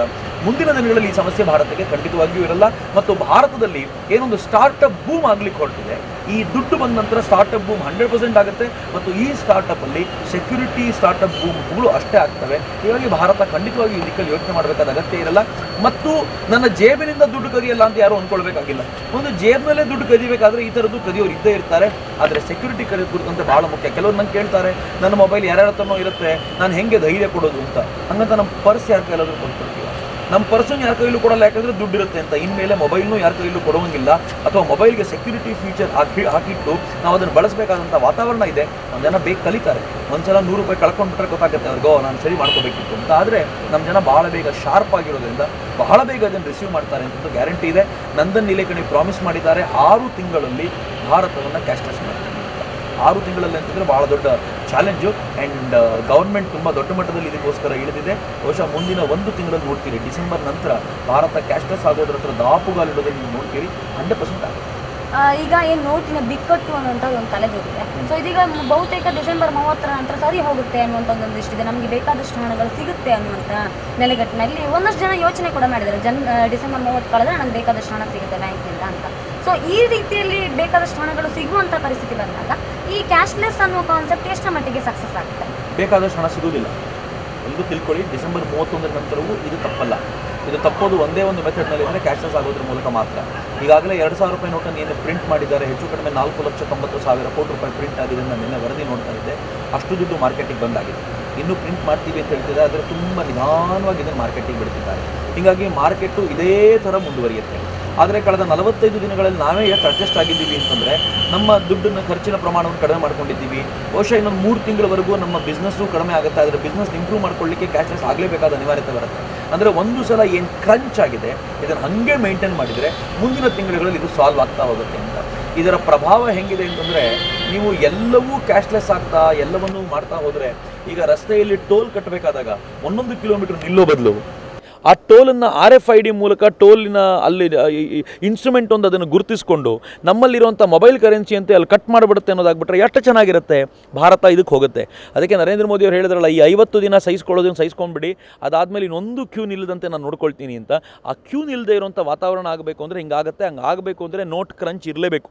ಮುಂದಿನ ದಿನಗಳಲ್ಲಿ ಈ ಸಮಸ್ಯೆ ಭಾರತಕ್ಕೆ ಖಂಡಿತವಾಗಿಯೂ ಇರಲ್ಲ ಮತ್ತು ಭಾರತದಲ್ಲಿ ಏನೊಂದು ಸ್ಟಾರ್ಟಪ್ ಬೂಮ್ ಆಗ್ಲಿಕ್ಕೆ ಹೊರಟಿದೆ ಈ ದುಡ್ಡು ಬಂದ ನಂತರ ಸ್ಟಾರ್ಟಪ್ ಬೂಮ್ ಹಂಡ್ರೆಡ್ ಪರ್ಸೆಂಟ್ ಆಗುತ್ತೆ ಮತ್ತು ಈ ಸ್ಟಾರ್ಟಪ್ ಅಲ್ಲಿ ಸೆಕ್ಯೂರಿಟಿ ಸ್ಟಾರ್ಟಪ್ ಬೂಮ್ಗಳು ಅಷ್ಟೇ ಆಗ್ತವೆ ಹೀಗಾಗಿ ಭಾರತ ಖಂಡಿತವಾಗಿ ಈ ದಿಕ್ಕಲ್ಲಿ ಯೋಚನೆ ಮಾಡಬೇಕಾದ ಅಗತ್ಯ ಇರಲ್ಲ ಮತ್ತು ನನ್ನ ಜೇಬಿನಿಂದ ದುಡ್ಡು ಕದಿಯಲ್ಲ ಅಂತ ಯಾರು ಅಂದ್ಕೊಳ್ಬೇಕಾಗಿಲ್ಲ ಒಂದು ಜೇಬ್ನಲ್ಲೇ ದುಡ್ಡು ಕದಿಬೇಕಾದ್ರೆ ಈ ಥರದ್ದು ಕದಿಯೋರು ಇದ್ದೇ ಇರ್ತಾರೆ ಆದರೆ ಸೆಕ್ಯೂರಿಟಿ ಕರೆಯೋದು ಕುರಿತಂತೆ ಬಹಳ ಮುಖ್ಯ ಕೆಲವರು ನಂಗೆ ಕೇಳ್ತಾರೆ ನನ್ನ ಮೊಬೈಲ್ ಯಾರ್ಯಾರ ಹತ್ರನೋ ಇರುತ್ತೆ ನಾನು ಹೆಂಗೆ ಧೈರ್ಯ ಕೊಡೋದು ಅಂತ ಹಂಗಂತ ನಮ್ಮ ಪರ್ಸ್ ಯಾರ ಕೈಲಾದ್ರೂ ಕೊಟ್ಬಿಡ್ತೀವಿ ನಮ್ಮ ಪರ್ಸನ್ ಯಾರ ಕೈಲೂ ಕೊಡಲ್ಲ ಯಾಕಂದ್ರೆ ದುಡ್ಡು ಇರುತ್ತೆ ಅಂತ ಇನ್ಮೇಲೆ ಮೊಬೈಲ್ನು ಯಾರ ಕೈಲೂ ಕೊಡುವಂಗಿಲ್ಲ ಅಥವಾ ಮೊಬೈಲ್ಗೆ ಸೆಕ್ಯೂರಿಟಿ ಫೀಚರ್ ಹಾಕಿ ಹಾಕಿಟ್ಟು ನಾವು ಅದನ್ನು ಬಳಸಬೇಕಾದಂಥ ವಾತಾವರಣ ಇದೆ ನಮ್ಮ ಜನ ಬೇಗ ಕಲಿತಾರೆ ಒಂದ್ಸಲ ನೂರು ರೂಪಾಯಿ ಕಳ್ಕೊಂಡ್ಬಿಟ್ರೆ ಗೊತ್ತಾಗುತ್ತೆ ಅವ್ರಿಗೆ ಓ ನಾನು ಸರಿ ಮಾಡ್ಕೋಬೇಕಿತ್ತು ಅಂತ ಆದರೆ ನಮ್ಮ ಜನ ಬಹಳ ಬೇಗ ಶಾರ್ಪ್ ಆಗಿರೋದ್ರಿಂದ ಬಹಳ ಬೇಗ ಅದನ್ನು ರಿಸೀವ್ ಮಾಡ್ತಾರೆ ಅಂತ ಗ್ಯಾರಂಟಿ ಇದೆ ನಂದನ್ ನಿಲೇಕಣಿ ಪ್ರಾಮಿಸ್ ಮಾಡಿದ್ದಾರೆ ಆರು ತಿಂಗಳಲ್ಲಿ ಭಾರತವನ್ನು ಕ್ಯಾಶ್ಲೆಸ್ ಮಾಡ್ತಾರೆ ಅಂತ. ಆರು ತಿಂಗಳಲ್ಲಿ ಅಂತಂದ್ರೆ ಬಹಳ ದೊಡ್ಡ ಚಾಲೆಂಜು ಆ್ಯಂಡ್ ಗೌರ್ಮೆಂಟ್ ತುಂಬ ದೊಡ್ಡ ಮಟ್ಟದಲ್ಲಿ ಇದಕ್ಕೋಸ್ಕರ ಇಳಿದಿದೆ ಬಹುಶಃ ಮುಂದಿನ ಒಂದು ತಿಂಗಳಲ್ಲಿ ನೋಡ್ತೀರಿ ಡಿಸೆಂಬರ್ ನಂತರ ಭಾರತ ಕ್ಯಾಶ್ಲೆಸ್ ಆಗೋದ್ರ ಹತ್ರ ದಾಪುಗಾಲಿಡೋದನ್ನು ನೀವು ನೋಡ್ತೀರಿ ಹಂಡ್ರೆಡ್ ಪರ್ಸೆಂಟ್ ಆಗುತ್ತೆ ಆ, ಈಗ ಏನು ನೋಟಿನ ಬಿಕ್ಕಟ್ಟು ಅನ್ನುವಂಥದ್ದು ಒಂದು ತಲೆದೂರಿದೆ ಸೊ ಇದೀಗ ಮ್- ಬಹುತೇಕ ಡಿಸೆಂಬರ್ ಮೂವತ್ತರ ನಂತರ ಸರಿ ಹೋಗುತ್ತೆ ಅನ್ನುವಂಥದ್ದು ಒಂದಿಷ್ಟಿದೆ ನಮಗೆ ಬೇಕಾದಷ್ಟು ಹಣಗಳು ಸಿಗುತ್ತೆ ಅನ್ನುವಂಥ ನೆಲೆಗಟ್ಟಿನಲ್ಲಿ ಒಂದಷ್ಟು ಜನ ಯೋಚನೆ ಕೂಡ ಮಾಡಿದ್ದಾರೆ ಜನ್ ಆ, ಡಿಸೆಂಬರ್ ಮೂವತ್ತು ಕಳೆದ್ರೆ ನನಗೆ ಬೇಕಾದಷ್ಟು ಹಣ ಸಿಗುತ್ತೆ ಬ್ಯಾಂಕಿಂದ ಅಂತ ಸೊ ಈ ರೀತಿಯಲ್ಲಿ ಬೇಕಾದಷ್ಟು ಹಣಗಳು ಸಿಗುವಂಥ ಪರಿಸ್ಥಿತಿ ಬಂದಾಗ ಈ ಕ್ಯಾಶ್ಲೆಸ್ ಅನ್ನುವ ಕಾನ್ಸೆಪ್ಟ್ ಎಷ್ಟರ ಮಟ್ಟಿಗೆ ಸಕ್ಸಸ್ ಆಗುತ್ತೆ ಬೇಕಾದಷ್ಟು ಹಣ ಸಿಗುವುದಿಲ್ಲ ಎಲ್ಲರೂ ತಿಳ್ಕೊಳ್ಳಿ ಡಿಸೆಂಬರ್ ಮೂವತ್ತೊಂದರ ನಂತರವೂ ಇದು ತಪ್ಪಲ್ಲ ಇದು ತಪ್ಪೋದು ಒಂದೇ ಒಂದು ಮೆಥಡ್ನಲ್ಲಿ ಅಂದರೆ ಕ್ಯಾಶ್ಲೆಸ್ ಆಗೋದ್ರ ಮೂಲಕ ಮಾತ್ರ ಈಗಾಗಲೇ ಎರಡು ಸಾವಿರ ರೂಪಾಯಿ ನೋಟನ್ನು ಏನು ಪ್ರಿಂಟ್ ಮಾಡಿದ್ದಾರೆ ಹೆಚ್ಚು ಕಡಿಮೆ ನಾಲ್ಕು ಲಕ್ಷ ತೊಂಬತ್ತು ಸಾವಿರ ಕೋಟಿ ರೂಪಾಯಿ ಪ್ರಿಂಟ್ ಆಗಿದೆ ಅಂತ ನಿನ್ನೆ ವರದಿ ನೋಡ್ತಾ ಇದ್ದೆ ಅಷ್ಟು ದುಡ್ಡು ಮಾರ್ಕೆಟಿಗೆ ಬಂದಾಗಿದೆ ಇನ್ನೂ ಪ್ರಿಂಟ್ ಮಾಡ್ತೀವಿ ಅಂತ ಹೇಳ್ತಿದ್ದಾರೆ ಆದರೆ ತುಂಬ ನಿಧಾನವಾಗಿ ಇದನ್ನು ಮಾರ್ಕೆಟಿಗೆ ಬಿಡ್ತಿದ್ದಾರೆ ಹೀಗಾಗಿ ಮಾರ್ಕೆಟು ಇದೇ ಥರ ಮುಂದುವರಿಯುತ್ತೆ ಆದರೆ ಕಳೆದ ನಲವತ್ತೈದು ದಿನಗಳಲ್ಲಿ ನಾವೇ ಎಷ್ಟು ಅಡ್ಜಸ್ಟ್ ಆಗಿದ್ದೀವಿ ಅಂತಂದರೆ ನಮ್ಮ ದುಡ್ಡನ್ನು ಖರ್ಚಿನ ಪ್ರಮಾಣವನ್ನು ಕಡಿಮೆ ಮಾಡ್ಕೊಂಡಿದ್ದೀವಿ ಬಹುಶಃ ಇನ್ನೊಂದು ಮೂರು ತಿಂಗಳವರೆಗೂ ನಮ್ಮ ಬಿಸ್ನೆಸ್ಸು ಕಡಿಮೆ ಆಗುತ್ತೆ ಆದರೆ ಬಿಸ್ನೆಸ್ ಇಂಪ್ರೂವ್ ಮಾಡ್ಕೊಳ್ಳಿಕ್ಕೆ ಕ್ಯಾಶ್ಲೆಸ್ ಆಗಲೇಬೇಕಾದ ಅನಿವಾರ್ಯತೆ ಬರುತ್ತೆ ಅಂದರೆ ಒಂದು ಸಲ ಏನು ಕ್ರಂಚ್ ಆಗಿದೆ ಇದನ್ನು ಹಾಗೆ ಮೇಂಟೈನ್ ಮಾಡಿದರೆ ಮುಂದಿನ ತಿಂಗಳುಗಳಲ್ಲಿ ಇದು ಸಾಲ್ವ್ ಆಗ್ತಾ ಹೋಗುತ್ತೆ ಅಂತ ಇದರ ಪ್ರಭಾವ ಹೆಂಗಿದೆ ಅಂತಂದರೆ ನೀವು ಎಲ್ಲವೂ ಕ್ಯಾಶ್ಲೆಸ್ ಆಗ್ತಾ ಎಲ್ಲವನ್ನೂ ಮಾಡ್ತಾ ಹೋದರೆ ಈಗ ರಸ್ತೆಯಲ್ಲಿ ಟೋಲ್ ಕಟ್ಟಬೇಕಾದಾಗ ಒಂದೊಂದು ಕಿಲೋಮೀಟರ್ ನಿಲ್ಲೋ ಬದಲು ಆ ಟೋಲನ್ನು ಆರ್ ಎಫ್ ಐ ಡಿ ಮೂಲಕ ಟೋಲಿನ ಅಲ್ಲಿ ಇನ್ಸ್ಟ್ರೂಮೆಂಟ್ ಒಂದು ಅದನ್ನು ಗುರುತಿಸಿಕೊಂಡು ನಮ್ಮಲ್ಲಿರುವಂಥ ಮೊಬೈಲ್ ಕರೆನ್ಸಿ ಅಂತ ಅಲ್ಲಿ ಕಟ್ ಮಾಡಿಬಿಡುತ್ತೆ ಅನ್ನೋದಾಗ್ಬಿಟ್ರೆ ಎಷ್ಟು ಚೆನ್ನಾಗಿರುತ್ತೆ ಭಾರತ ಇದಕ್ಕೆ ಹೋಗುತ್ತೆ ಅದಕ್ಕೆ ನರೇಂದ್ರ ಮೋದಿ ಅವರು ಹೇಳಿದ್ರಲ್ಲ ಈ ಐವತ್ತು ದಿನ ಸಹಿಸ್ಕೊಳ್ಳೋದನ್ನು ಸಹಿಸ್ಕೊಂಡ್ಬಿಡಿ ಅದಾದಮೇಲೆ ಇನ್ನೊಂದು ಕ್ಯೂ ನಿಲ್ಲದಂತೆ ನಾನು ನೋಡ್ಕೊಳ್ತೀನಿ ಅಂತ ಆ ಕ್ಯೂ ನಿಲ್ಲದೆ ಇರುವಂಥ ವಾತಾವರಣ ಆಗಬೇಕು ಅಂದರೆ ಹಿಂಗಾಗುತ್ತೆ ಹಂಗೆ ಆಗಬೇಕು ಅಂದರೆ ನೋಟ್ ಕ್ರಂಚ್ ಇರಲೇಬೇಕು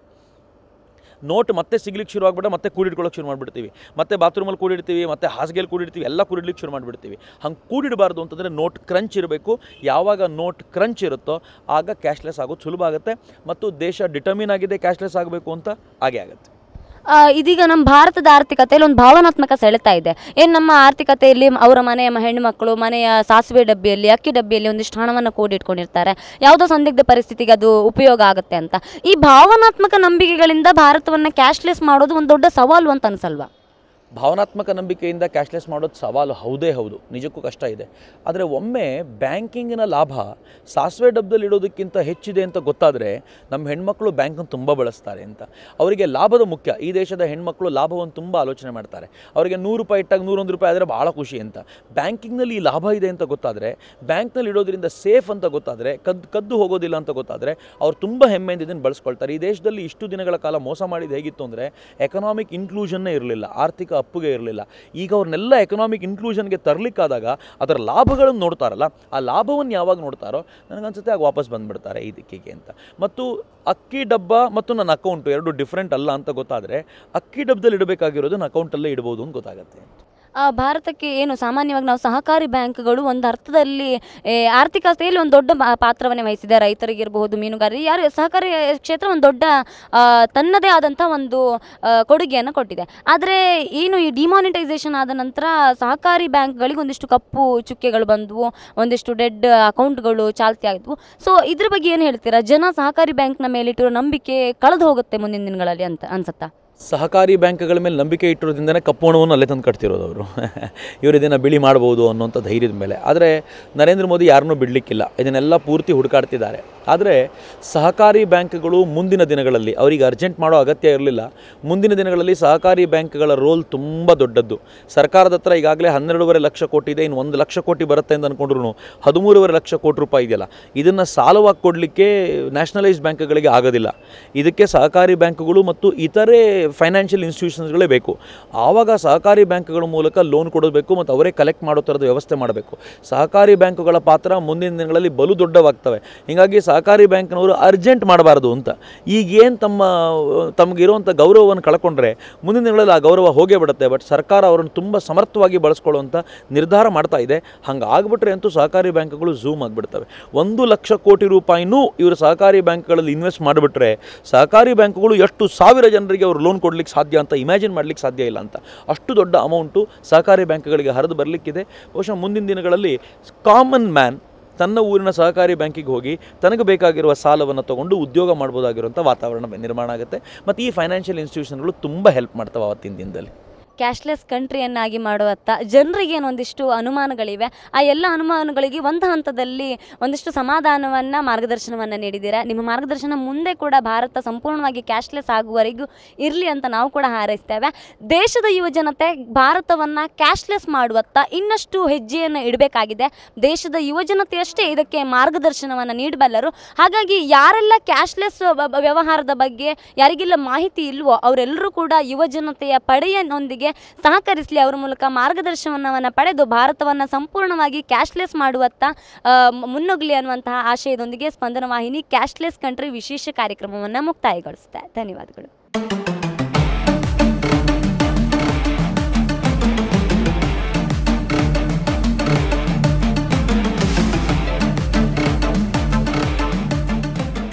ನೋಟ್ ಮತ್ತೆ ಸಿಗ್ಲಿಕ್ಕೆ ಶುರು ಆಗ್ಬಿಟ್ರೆ ಮತ್ತೆ ಕೂಡಿಡ್ಕೊಳ್ಳೋಕೆ ಶುರು ಮಾಡಿಬಿಡ್ತೀವಿ ಮತ್ತೆ ಬಾತ್ರೂಮಲ್ಲಿ ಕೂಡಿಡ್ತೀವಿ ಮತ್ತೆ ಹಾಸಿಗೆಯಲ್ಲಿ ಕೂಡಿಡ್ತೀವಿ ಎಲ್ಲ ಕೂಡಿಡ್ಲಿಕ್ಕೆ ಶುರು ಮಾಡಿಬಿಡ್ತೀವಿ ಹಂಗೆ ಕೂಡಿಡಬಾರ್ದು ಅಂತಂದರೆ ನೋಟ್ ಕ್ರಂಚ್ ಇರಬೇಕು ಯಾವಾಗ ನೋಟ್ ಕ್ರಂಚ್ ಇರುತ್ತೋ ಆಗ ಕ್ಯಾಶ್ಲೆಸ್ ಆಗೋದು ಸುಲಭ ಆಗುತ್ತೆ ಮತ್ತು ದೇಶ ಡಿಟರ್ಮಿನ್ ಆಗಿದೆ ಕ್ಯಾಶ್ಲೆಸ್ ಆಗಬೇಕು ಅಂತ ಹಾಗೆ ಆಗುತ್ತೆ ಆ, ಇದೀಗ ನಮ್ಮ ಭಾರತದ ಆರ್ಥಿಕತೆಯಲ್ಲಿ ಒಂದು ಭಾವನಾತ್ಮಕ ಸೆಳೆತ ಇದೆ ಏನು ನಮ್ಮ ಆರ್ಥಿಕತೆಯಲ್ಲಿ ಅವರ ಮನೆಯ ಮ- ಹೆಣ್ಣುಮಕ್ಕಳು ಮನೆಯ ಸಾಸಿವೆ ಡಬ್ಬಿಯಲ್ಲಿ ಅಕ್ಕಿ ಡಬ್ಬಿಯಲ್ಲಿ ಒಂದಿಷ್ಟು ಹಣವನ್ನು ಕೂಡಿಟ್ಕೊಂಡಿರ್ತಾರೆ ಯಾವುದೋ ಸಂದಿಗ್ಧ ಪರಿಸ್ಥಿತಿಗೆ ಅದು ಉಪಯೋಗ ಆಗುತ್ತೆ ಅಂತ ಈ ಭಾವನಾತ್ಮಕ ನಂಬಿಕೆಗಳಿಂದ ಭಾರತವನ್ನು ಕ್ಯಾಶ್ಲೆಸ್ ಮಾಡೋದು ಒಂದು ದೊಡ್ಡ ಸವಾಲು ಅಂತ ಅನ್ಸಲ್ವಾ ಭಾವನಾತ್ಮಕ ನಂಬಿಕೆಯಿಂದ ಕ್ಯಾಶ್ಲೆಸ್ ಮಾಡೋದು ಸವಾಲು ಹೌದೇ ಹೌದು ನಿಜಕ್ಕೂ ಕಷ್ಟ ಇದೆ ಆದರೆ ಒಮ್ಮೆ ಬ್ಯಾಂಕಿಂಗಿನ ಲಾಭ ಸಾಸಿವೆ ಡಬ್ಬದಲ್ಲಿ ಇಡೋದಕ್ಕಿಂತ ಹೆಚ್ಚಿದೆ ಅಂತ ಗೊತ್ತಾದರೆ ನಮ್ಮ ಹೆಣ್ಮಕ್ಳು ಬ್ಯಾಂಕನ್ನು ತುಂಬ ಬಳಸ್ತಾರೆ ಅಂತ ಅವರಿಗೆ ಲಾಭದ ಮುಖ್ಯ ಈ ದೇಶದ ಹೆಣ್ಮಕ್ಳು ಲಾಭವನ್ನು ತುಂಬ ಆಲೋಚನೆ ಮಾಡ್ತಾರೆ ಅವರಿಗೆ ನೂರು ರೂಪಾಯಿ ಇಟ್ಟಾಗ ನೂರೊಂದು ರೂಪಾಯಿ ಆದರೆ ಭಾಳ ಖುಷಿ ಅಂತ ಬ್ಯಾಂಕಿಂಗ್ನಲ್ಲಿ ಈ ಲಾಭ ಇದೆ ಅಂತ ಗೊತ್ತಾದರೆ ಬ್ಯಾಂಕ್ನಲ್ಲಿ ಇಡೋದ್ರಿಂದ ಸೇಫ್ ಅಂತ ಗೊತ್ತಾದರೆ ಕದ್ದು ಕದ್ದು ಹೋಗೋದಿಲ್ಲ ಅಂತ ಗೊತ್ತಾದರೆ ಅವ್ರು ತುಂಬ ಹೆಮ್ಮೆಯಿಂದ ಇದನ್ನು ಬಳಸ್ಕೊಳ್ತಾರೆ ಈ ದೇಶದಲ್ಲಿ ಇಷ್ಟು ದಿನಗಳ ಕಾಲ ಮೋಸ ಮಾಡಿದ್ದು ಹೇಗಿತ್ತು ಅಂದರೆ ಎಕನಾಮಿಕ್ ಇನ್ಕ್ಲೂಷನ್ನೇ ಇರಲಿಲ್ಲ ಆರ್ಥಿಕ ಅಪ್ಪುಗೆ ಇರಲಿಲ್ಲ ಈಗ ಅವ್ರನ್ನೆಲ್ಲ ಎಕನಾಮಿಕ್ ಇನ್ಕ್ಲೂಷನ್ಗೆ ತರಲಿಕ್ಕಾದಾಗ ಅದರ ಲಾಭಗಳನ್ನು ನೋಡ್ತಾರಲ್ಲ ಆ ಲಾಭವನ್ನು ಯಾವಾಗ ನೋಡ್ತಾರೋ ನನಗನ್ಸುತ್ತೆ ಆಗ ವಾಪಸ್ ಬಂದುಬಿಡ್ತಾರೆ ಈ ದಿಕ್ಕಿಗೆ ಅಂತ ಮತ್ತು ಅಕ್ಕಿ ಡಬ್ಬ ಮತ್ತು ನನ್ನ ಅಕೌಂಟು ಎರಡು ಡಿಫ್ರೆಂಟ್ ಅಲ್ಲ ಅಂತ ಗೊತ್ತಾದರೆ ಅಕ್ಕಿ ಡಬ್ಬದಲ್ಲಿ ಇಡಬೇಕಾಗಿರೋದು ನನ್ನ ಅಕೌಂಟಲ್ಲೇ ಇಡ್ಬೋದು ಅಂತ ಗೊತ್ತಾಗುತ್ತೆ ಆ, ಭಾರತಕ್ಕೆ ಏನು ಸಾಮಾನ್ಯವಾಗಿ ನಾವು ಸಹಕಾರಿ ಬ್ಯಾಂಕ್ಗಳು ಒಂದು ಅರ್ಥದಲ್ಲಿ ಏ, ಆರ್ಥಿಕತೆಯಲ್ಲಿ ಒಂದು ದೊಡ್ಡ ಪಾ- ಪಾತ್ರವನ್ನೇ ವಹಿಸಿದೆ ರೈತರಿಗಿರಬಹುದು ಮೀನುಗಾರರಿಗೆ ಯಾರು ಸಹಕಾರಿ ಕ್ಷೇತ್ರ ಒಂದು ದೊಡ್ಡ ಆ, ತನ್ನದೇ ಆದಂಥ ಒಂದು ಆ, ಕೊಡುಗೆಯನ್ನು ಕೊಟ್ಟಿದೆ ಆದರೆ ಏನು ಈ ಡಿಮಾನಿಟೈಸೇಷನ್ ಆದ ನಂತರ ಸಹಕಾರಿ ಬ್ಯಾಂಕ್ಗಳಿಗೆ ಒಂದಿಷ್ಟು ಕಪ್ಪು ಚುಕ್ಕೆಗಳು ಬಂದವು ಒಂದಿಷ್ಟು ಡೆಡ್ ಅಕೌಂಟ್ಗಳು ಚಾಲ್ತಿ ಆಗಿದ್ವು ಸೊ ಇದ್ರ ಬಗ್ಗೆ ಏನು ಹೇಳ್ತೀರಾ ಜನ ಸಹಕಾರಿ ಬ್ಯಾಂಕ್ನ ಮೇಲಿಟ್ಟಿರೋ ನಂಬಿಕೆ ಕಳೆದು ಹೋಗುತ್ತೆ ಮುಂದಿನ ದಿನಗಳಲ್ಲಿ ಅಂತ ಅನ್ಸುತ್ತಾ ಸಹಕಾರಿ ಬ್ಯಾಂಕ್ಗಳ ಮೇಲೆ ನಂಬಿಕೆ ಇಟ್ಟಿರೋದ್ರಿಂದನೇ ಕಪ್ಪು ಹಣವನ್ನು ಅಲ್ಲೇ ತಂದು ಕಟ್ತಿರೋದು ಅವರು ಇವರು ಇದನ್ನು ಬಿಳಿ ಮಾಡ್ಬೋದು ಅನ್ನೋಂಥ ಧೈರ್ಯದ ಮೇಲೆ ಆದರೆ ನರೇಂದ್ರ ಮೋದಿ ಯಾರನ್ನೂ ಬಿಡಲಿಕ್ಕಿಲ್ಲ ಇದನ್ನೆಲ್ಲ ಪೂರ್ತಿ ಹುಡುಕಾಡ್ತಿದ್ದಾರೆ ಆದರೆ ಸಹಕಾರಿ ಬ್ಯಾಂಕ್ಗಳು ಮುಂದಿನ ದಿನಗಳಲ್ಲಿ ಅವರಿಗೆ ಅರ್ಜೆಂಟ್ ಮಾಡೋ ಅಗತ್ಯ ಇರಲಿಲ್ಲ ಮುಂದಿನ ದಿನಗಳಲ್ಲಿ ಸಹಕಾರಿ ಬ್ಯಾಂಕ್ಗಳ ರೋಲ್ ತುಂಬ ದೊಡ್ಡದ್ದು ಸರ್ಕಾರದ ಹತ್ರ ಈಗಾಗಲೇ ಹನ್ನೆರಡೂವರೆ ಲಕ್ಷ ಕೋಟಿ ಇದೆ ಇನ್ನು ಒಂದು ಲಕ್ಷ ಕೋಟಿ ಬರುತ್ತೆ ಅಂತ ಅಂದ್ಕೊಂಡ್ರು ಹದಿಮೂರುವರೆ ಲಕ್ಷ ಕೋಟಿ ರೂಪಾಯಿ ಇದೆಯಲ್ಲ ಇದನ್ನು ಸಾಲವಾಗಿ ಕೊಡಲಿಕ್ಕೆ ನ್ಯಾಷನಲೈಸ್ ಬ್ಯಾಂಕ್ಗಳಿಗೆ ಆಗೋದಿಲ್ಲ ಇದಕ್ಕೆ ಸಹಕಾರಿ ಬ್ಯಾಂಕ್ಗಳು ಮತ್ತು ಇತರೆ ಫೈನಾನ್ಷಿಯಲ್ ಇನ್ಸ್ಟಿಟ್ಯೂಷನ್ಸ್ಗಳೇ ಬೇಕು ಆವಾಗ ಸಹಕಾರಿ ಬ್ಯಾಂಕ್ಗಳ ಮೂಲಕ ಲೋನ್ ಕೊಡಬೇಕು ಮತ್ತು ಅವರೇ ಕಲೆಕ್ಟ್ ಮಾಡೋ ಥರದ ವ್ಯವಸ್ಥೆ ಮಾಡಬೇಕು ಸಹಕಾರಿ ಬ್ಯಾಂಕುಗಳ ಪಾತ್ರ ಮುಂದಿನ ದಿನಗಳಲ್ಲಿ ಬಲು ದೊಡ್ಡವಾಗ್ತವೆ ಹೀಗಾಗಿ ಸಹಕಾರಿ ಬ್ಯಾಂಕ್ನವರು ಅರ್ಜೆಂಟ್ ಮಾಡಬಾರ್ದು ಅಂತ ಈಗೇನು ತಮ್ಮ ತಮಗಿರುವಂಥ ಗೌರವವನ್ನು ಕಳ್ಕೊಂಡ್ರೆ ಮುಂದಿನ ದಿನಗಳಲ್ಲಿ ಆ ಗೌರವ ಹೋಗೇ ಬಿಡುತ್ತೆ ಬಟ್ ಸರ್ಕಾರ ಅವರನ್ನು ತುಂಬ ಸಮರ್ಥವಾಗಿ ಬಳಸ್ಕೊಳ್ಳುವಂಥ ನಿರ್ಧಾರ ಮಾಡ್ತಾ ಇದೆ ಹಂಗೆ ಆಗ್ಬಿಟ್ರೆ ಅಂತೂ ಸಹಕಾರಿ ಬ್ಯಾಂಕ್ಗಳು ಝೂಮ್ ಆಗಿಬಿಡ್ತವೆ ಒಂದು ಲಕ್ಷ ಕೋಟಿ ರೂಪಾಯಿನೂ ಇವರು ಸಹಕಾರಿ ಬ್ಯಾಂಕ್ಗಳಲ್ಲಿ ಇನ್ವೆಸ್ಟ್ ಮಾಡಿಬಿಟ್ರೆ ಸಹಕಾರಿ ಬ್ಯಾಂಕ್ಗಳು ಎಷ್ಟು ಸಾವಿರ ಜನರಿಗೆ ಅವರು ಲೋನ್ ಕೊಡ್ಲಿಕ್ಕೆ ಸಾಧ್ಯ ಅಂತ ಇಮ್ಯಾಜಿನ್ ಮಾಡ್ಲಿಕ್ಕೆ ಸಾಧ್ಯ ಇಲ್ಲ ಅಂತ ಅಷ್ಟು ದೊಡ್ಡ ಅಮೌಂಟು ಸಹಕಾರಿ ಬ್ಯಾಂಕ್ಗಳಿಗೆ ಹರಿದು ಬರಲಿಕ್ಕಿದೆ ಬಹುಶಃ ಮುಂದಿನ ದಿನಗಳಲ್ಲಿ ಕಾಮನ್ ಮ್ಯಾನ್ ತನ್ನ ಊರಿನ ಸಹಕಾರಿ ಬ್ಯಾಂಕಿಗೆ ಹೋಗಿ ತನಗೆ ಬೇಕಾಗಿರುವ ಸಾಲವನ್ನು ತಗೊಂಡು ಉದ್ಯೋಗ ಮಾಡ್ಬೋದಾಗಿರುವಂಥ ವಾತಾವರಣ ನಿರ್ಮಾಣ ಆಗುತ್ತೆ ಮತ್ತು ಈ ಫೈನಾನ್ಷಿಯಲ್ ಇನ್ಸ್ಟಿಟ್ಯೂಷನ್ಗಳು ತುಂಬ ಹೆಲ್ಪ್ ಮಾಡ್ತವೆ ಅವತ್ತಿನ ದಿನದಲ್ಲಿ ಕ್ಯಾಶ್ಲೆಸ್ ಕಂಟ್ರಿಯನ್ನಾಗಿ ಮಾಡುವತ್ತ ಜನರಿಗೆ ಒಂದಿಷ್ಟು ಅನುಮಾನಗಳಿವೆ ಆ ಎಲ್ಲ ಅನುಮಾನಗಳಿಗೆ ಒಂದು ಹಂತದಲ್ಲಿ ಒಂದಿಷ್ಟು ಸಮಾಧಾನವನ್ನು ಮಾರ್ಗದರ್ಶನವನ್ನು ನೀಡಿದ್ದೀರಾ ನಿಮ್ಮ ಮಾರ್ಗದರ್ಶನ ಮುಂದೆ ಕೂಡ ಭಾರತ ಸಂಪೂರ್ಣವಾಗಿ ಕ್ಯಾಶ್ಲೆಸ್ ಆಗುವವರೆಗೂ ಇರಲಿ ಅಂತ ನಾವು ಕೂಡ ಹಾರೈಸ್ತೇವೆ ದೇಶದ ಯುವಜನತೆ ಭಾರತವನ್ನು ಕ್ಯಾಶ್ಲೆಸ್ ಮಾಡುವತ್ತ ಇನ್ನಷ್ಟು ಹೆಜ್ಜೆಯನ್ನು ಇಡಬೇಕಾಗಿದೆ ದೇಶದ ಯುವಜನತೆಯಷ್ಟೇ ಇದಕ್ಕೆ ಮಾರ್ಗದರ್ಶನವನ್ನು ನೀಡಬಲ್ಲರು ಹಾಗಾಗಿ ಯಾರೆಲ್ಲ ಕ್ಯಾಶ್ಲೆಸ್ ವ್ಯವಹಾರದ ಬಗ್ಗೆ ಯಾರಿಗೆಲ್ಲ ಮಾಹಿತಿ ಇಲ್ವೋ ಅವರೆಲ್ಲರೂ ಕೂಡ ಯುವಜನತೆಯ ಪಡೆಯನೊಂದಿಗೆ ಸಹಕರಿಸಲಿ ಅವರ ಮೂಲಕ ಮಾರ್ಗದರ್ಶನವನ್ನು ಪಡೆದು ಭಾರತವನ್ನು ಸಂಪೂರ್ಣವಾಗಿ ಕ್ಯಾಶ್ಲೆಸ್ ಮಾಡುವತ್ತ ಆ, ಮ್- ಮುನ್ನುಗ್ಲಿ ಅನ್ನುವಂತಹ ಆಶಯದೊಂದಿಗೆ ಸ್ಪಂದನ ವಾಹಿನಿ ಕ್ಯಾಶ್ಲೆಸ್ ಕಂಟ್ರಿ ವಿಶೇಷ ಕಾರ್ಯಕ್ರಮವನ್ನು ಮುಕ್ತಾಯಗೊಳಿಸುತ್ತೆ ಧನ್ಯವಾದಗಳು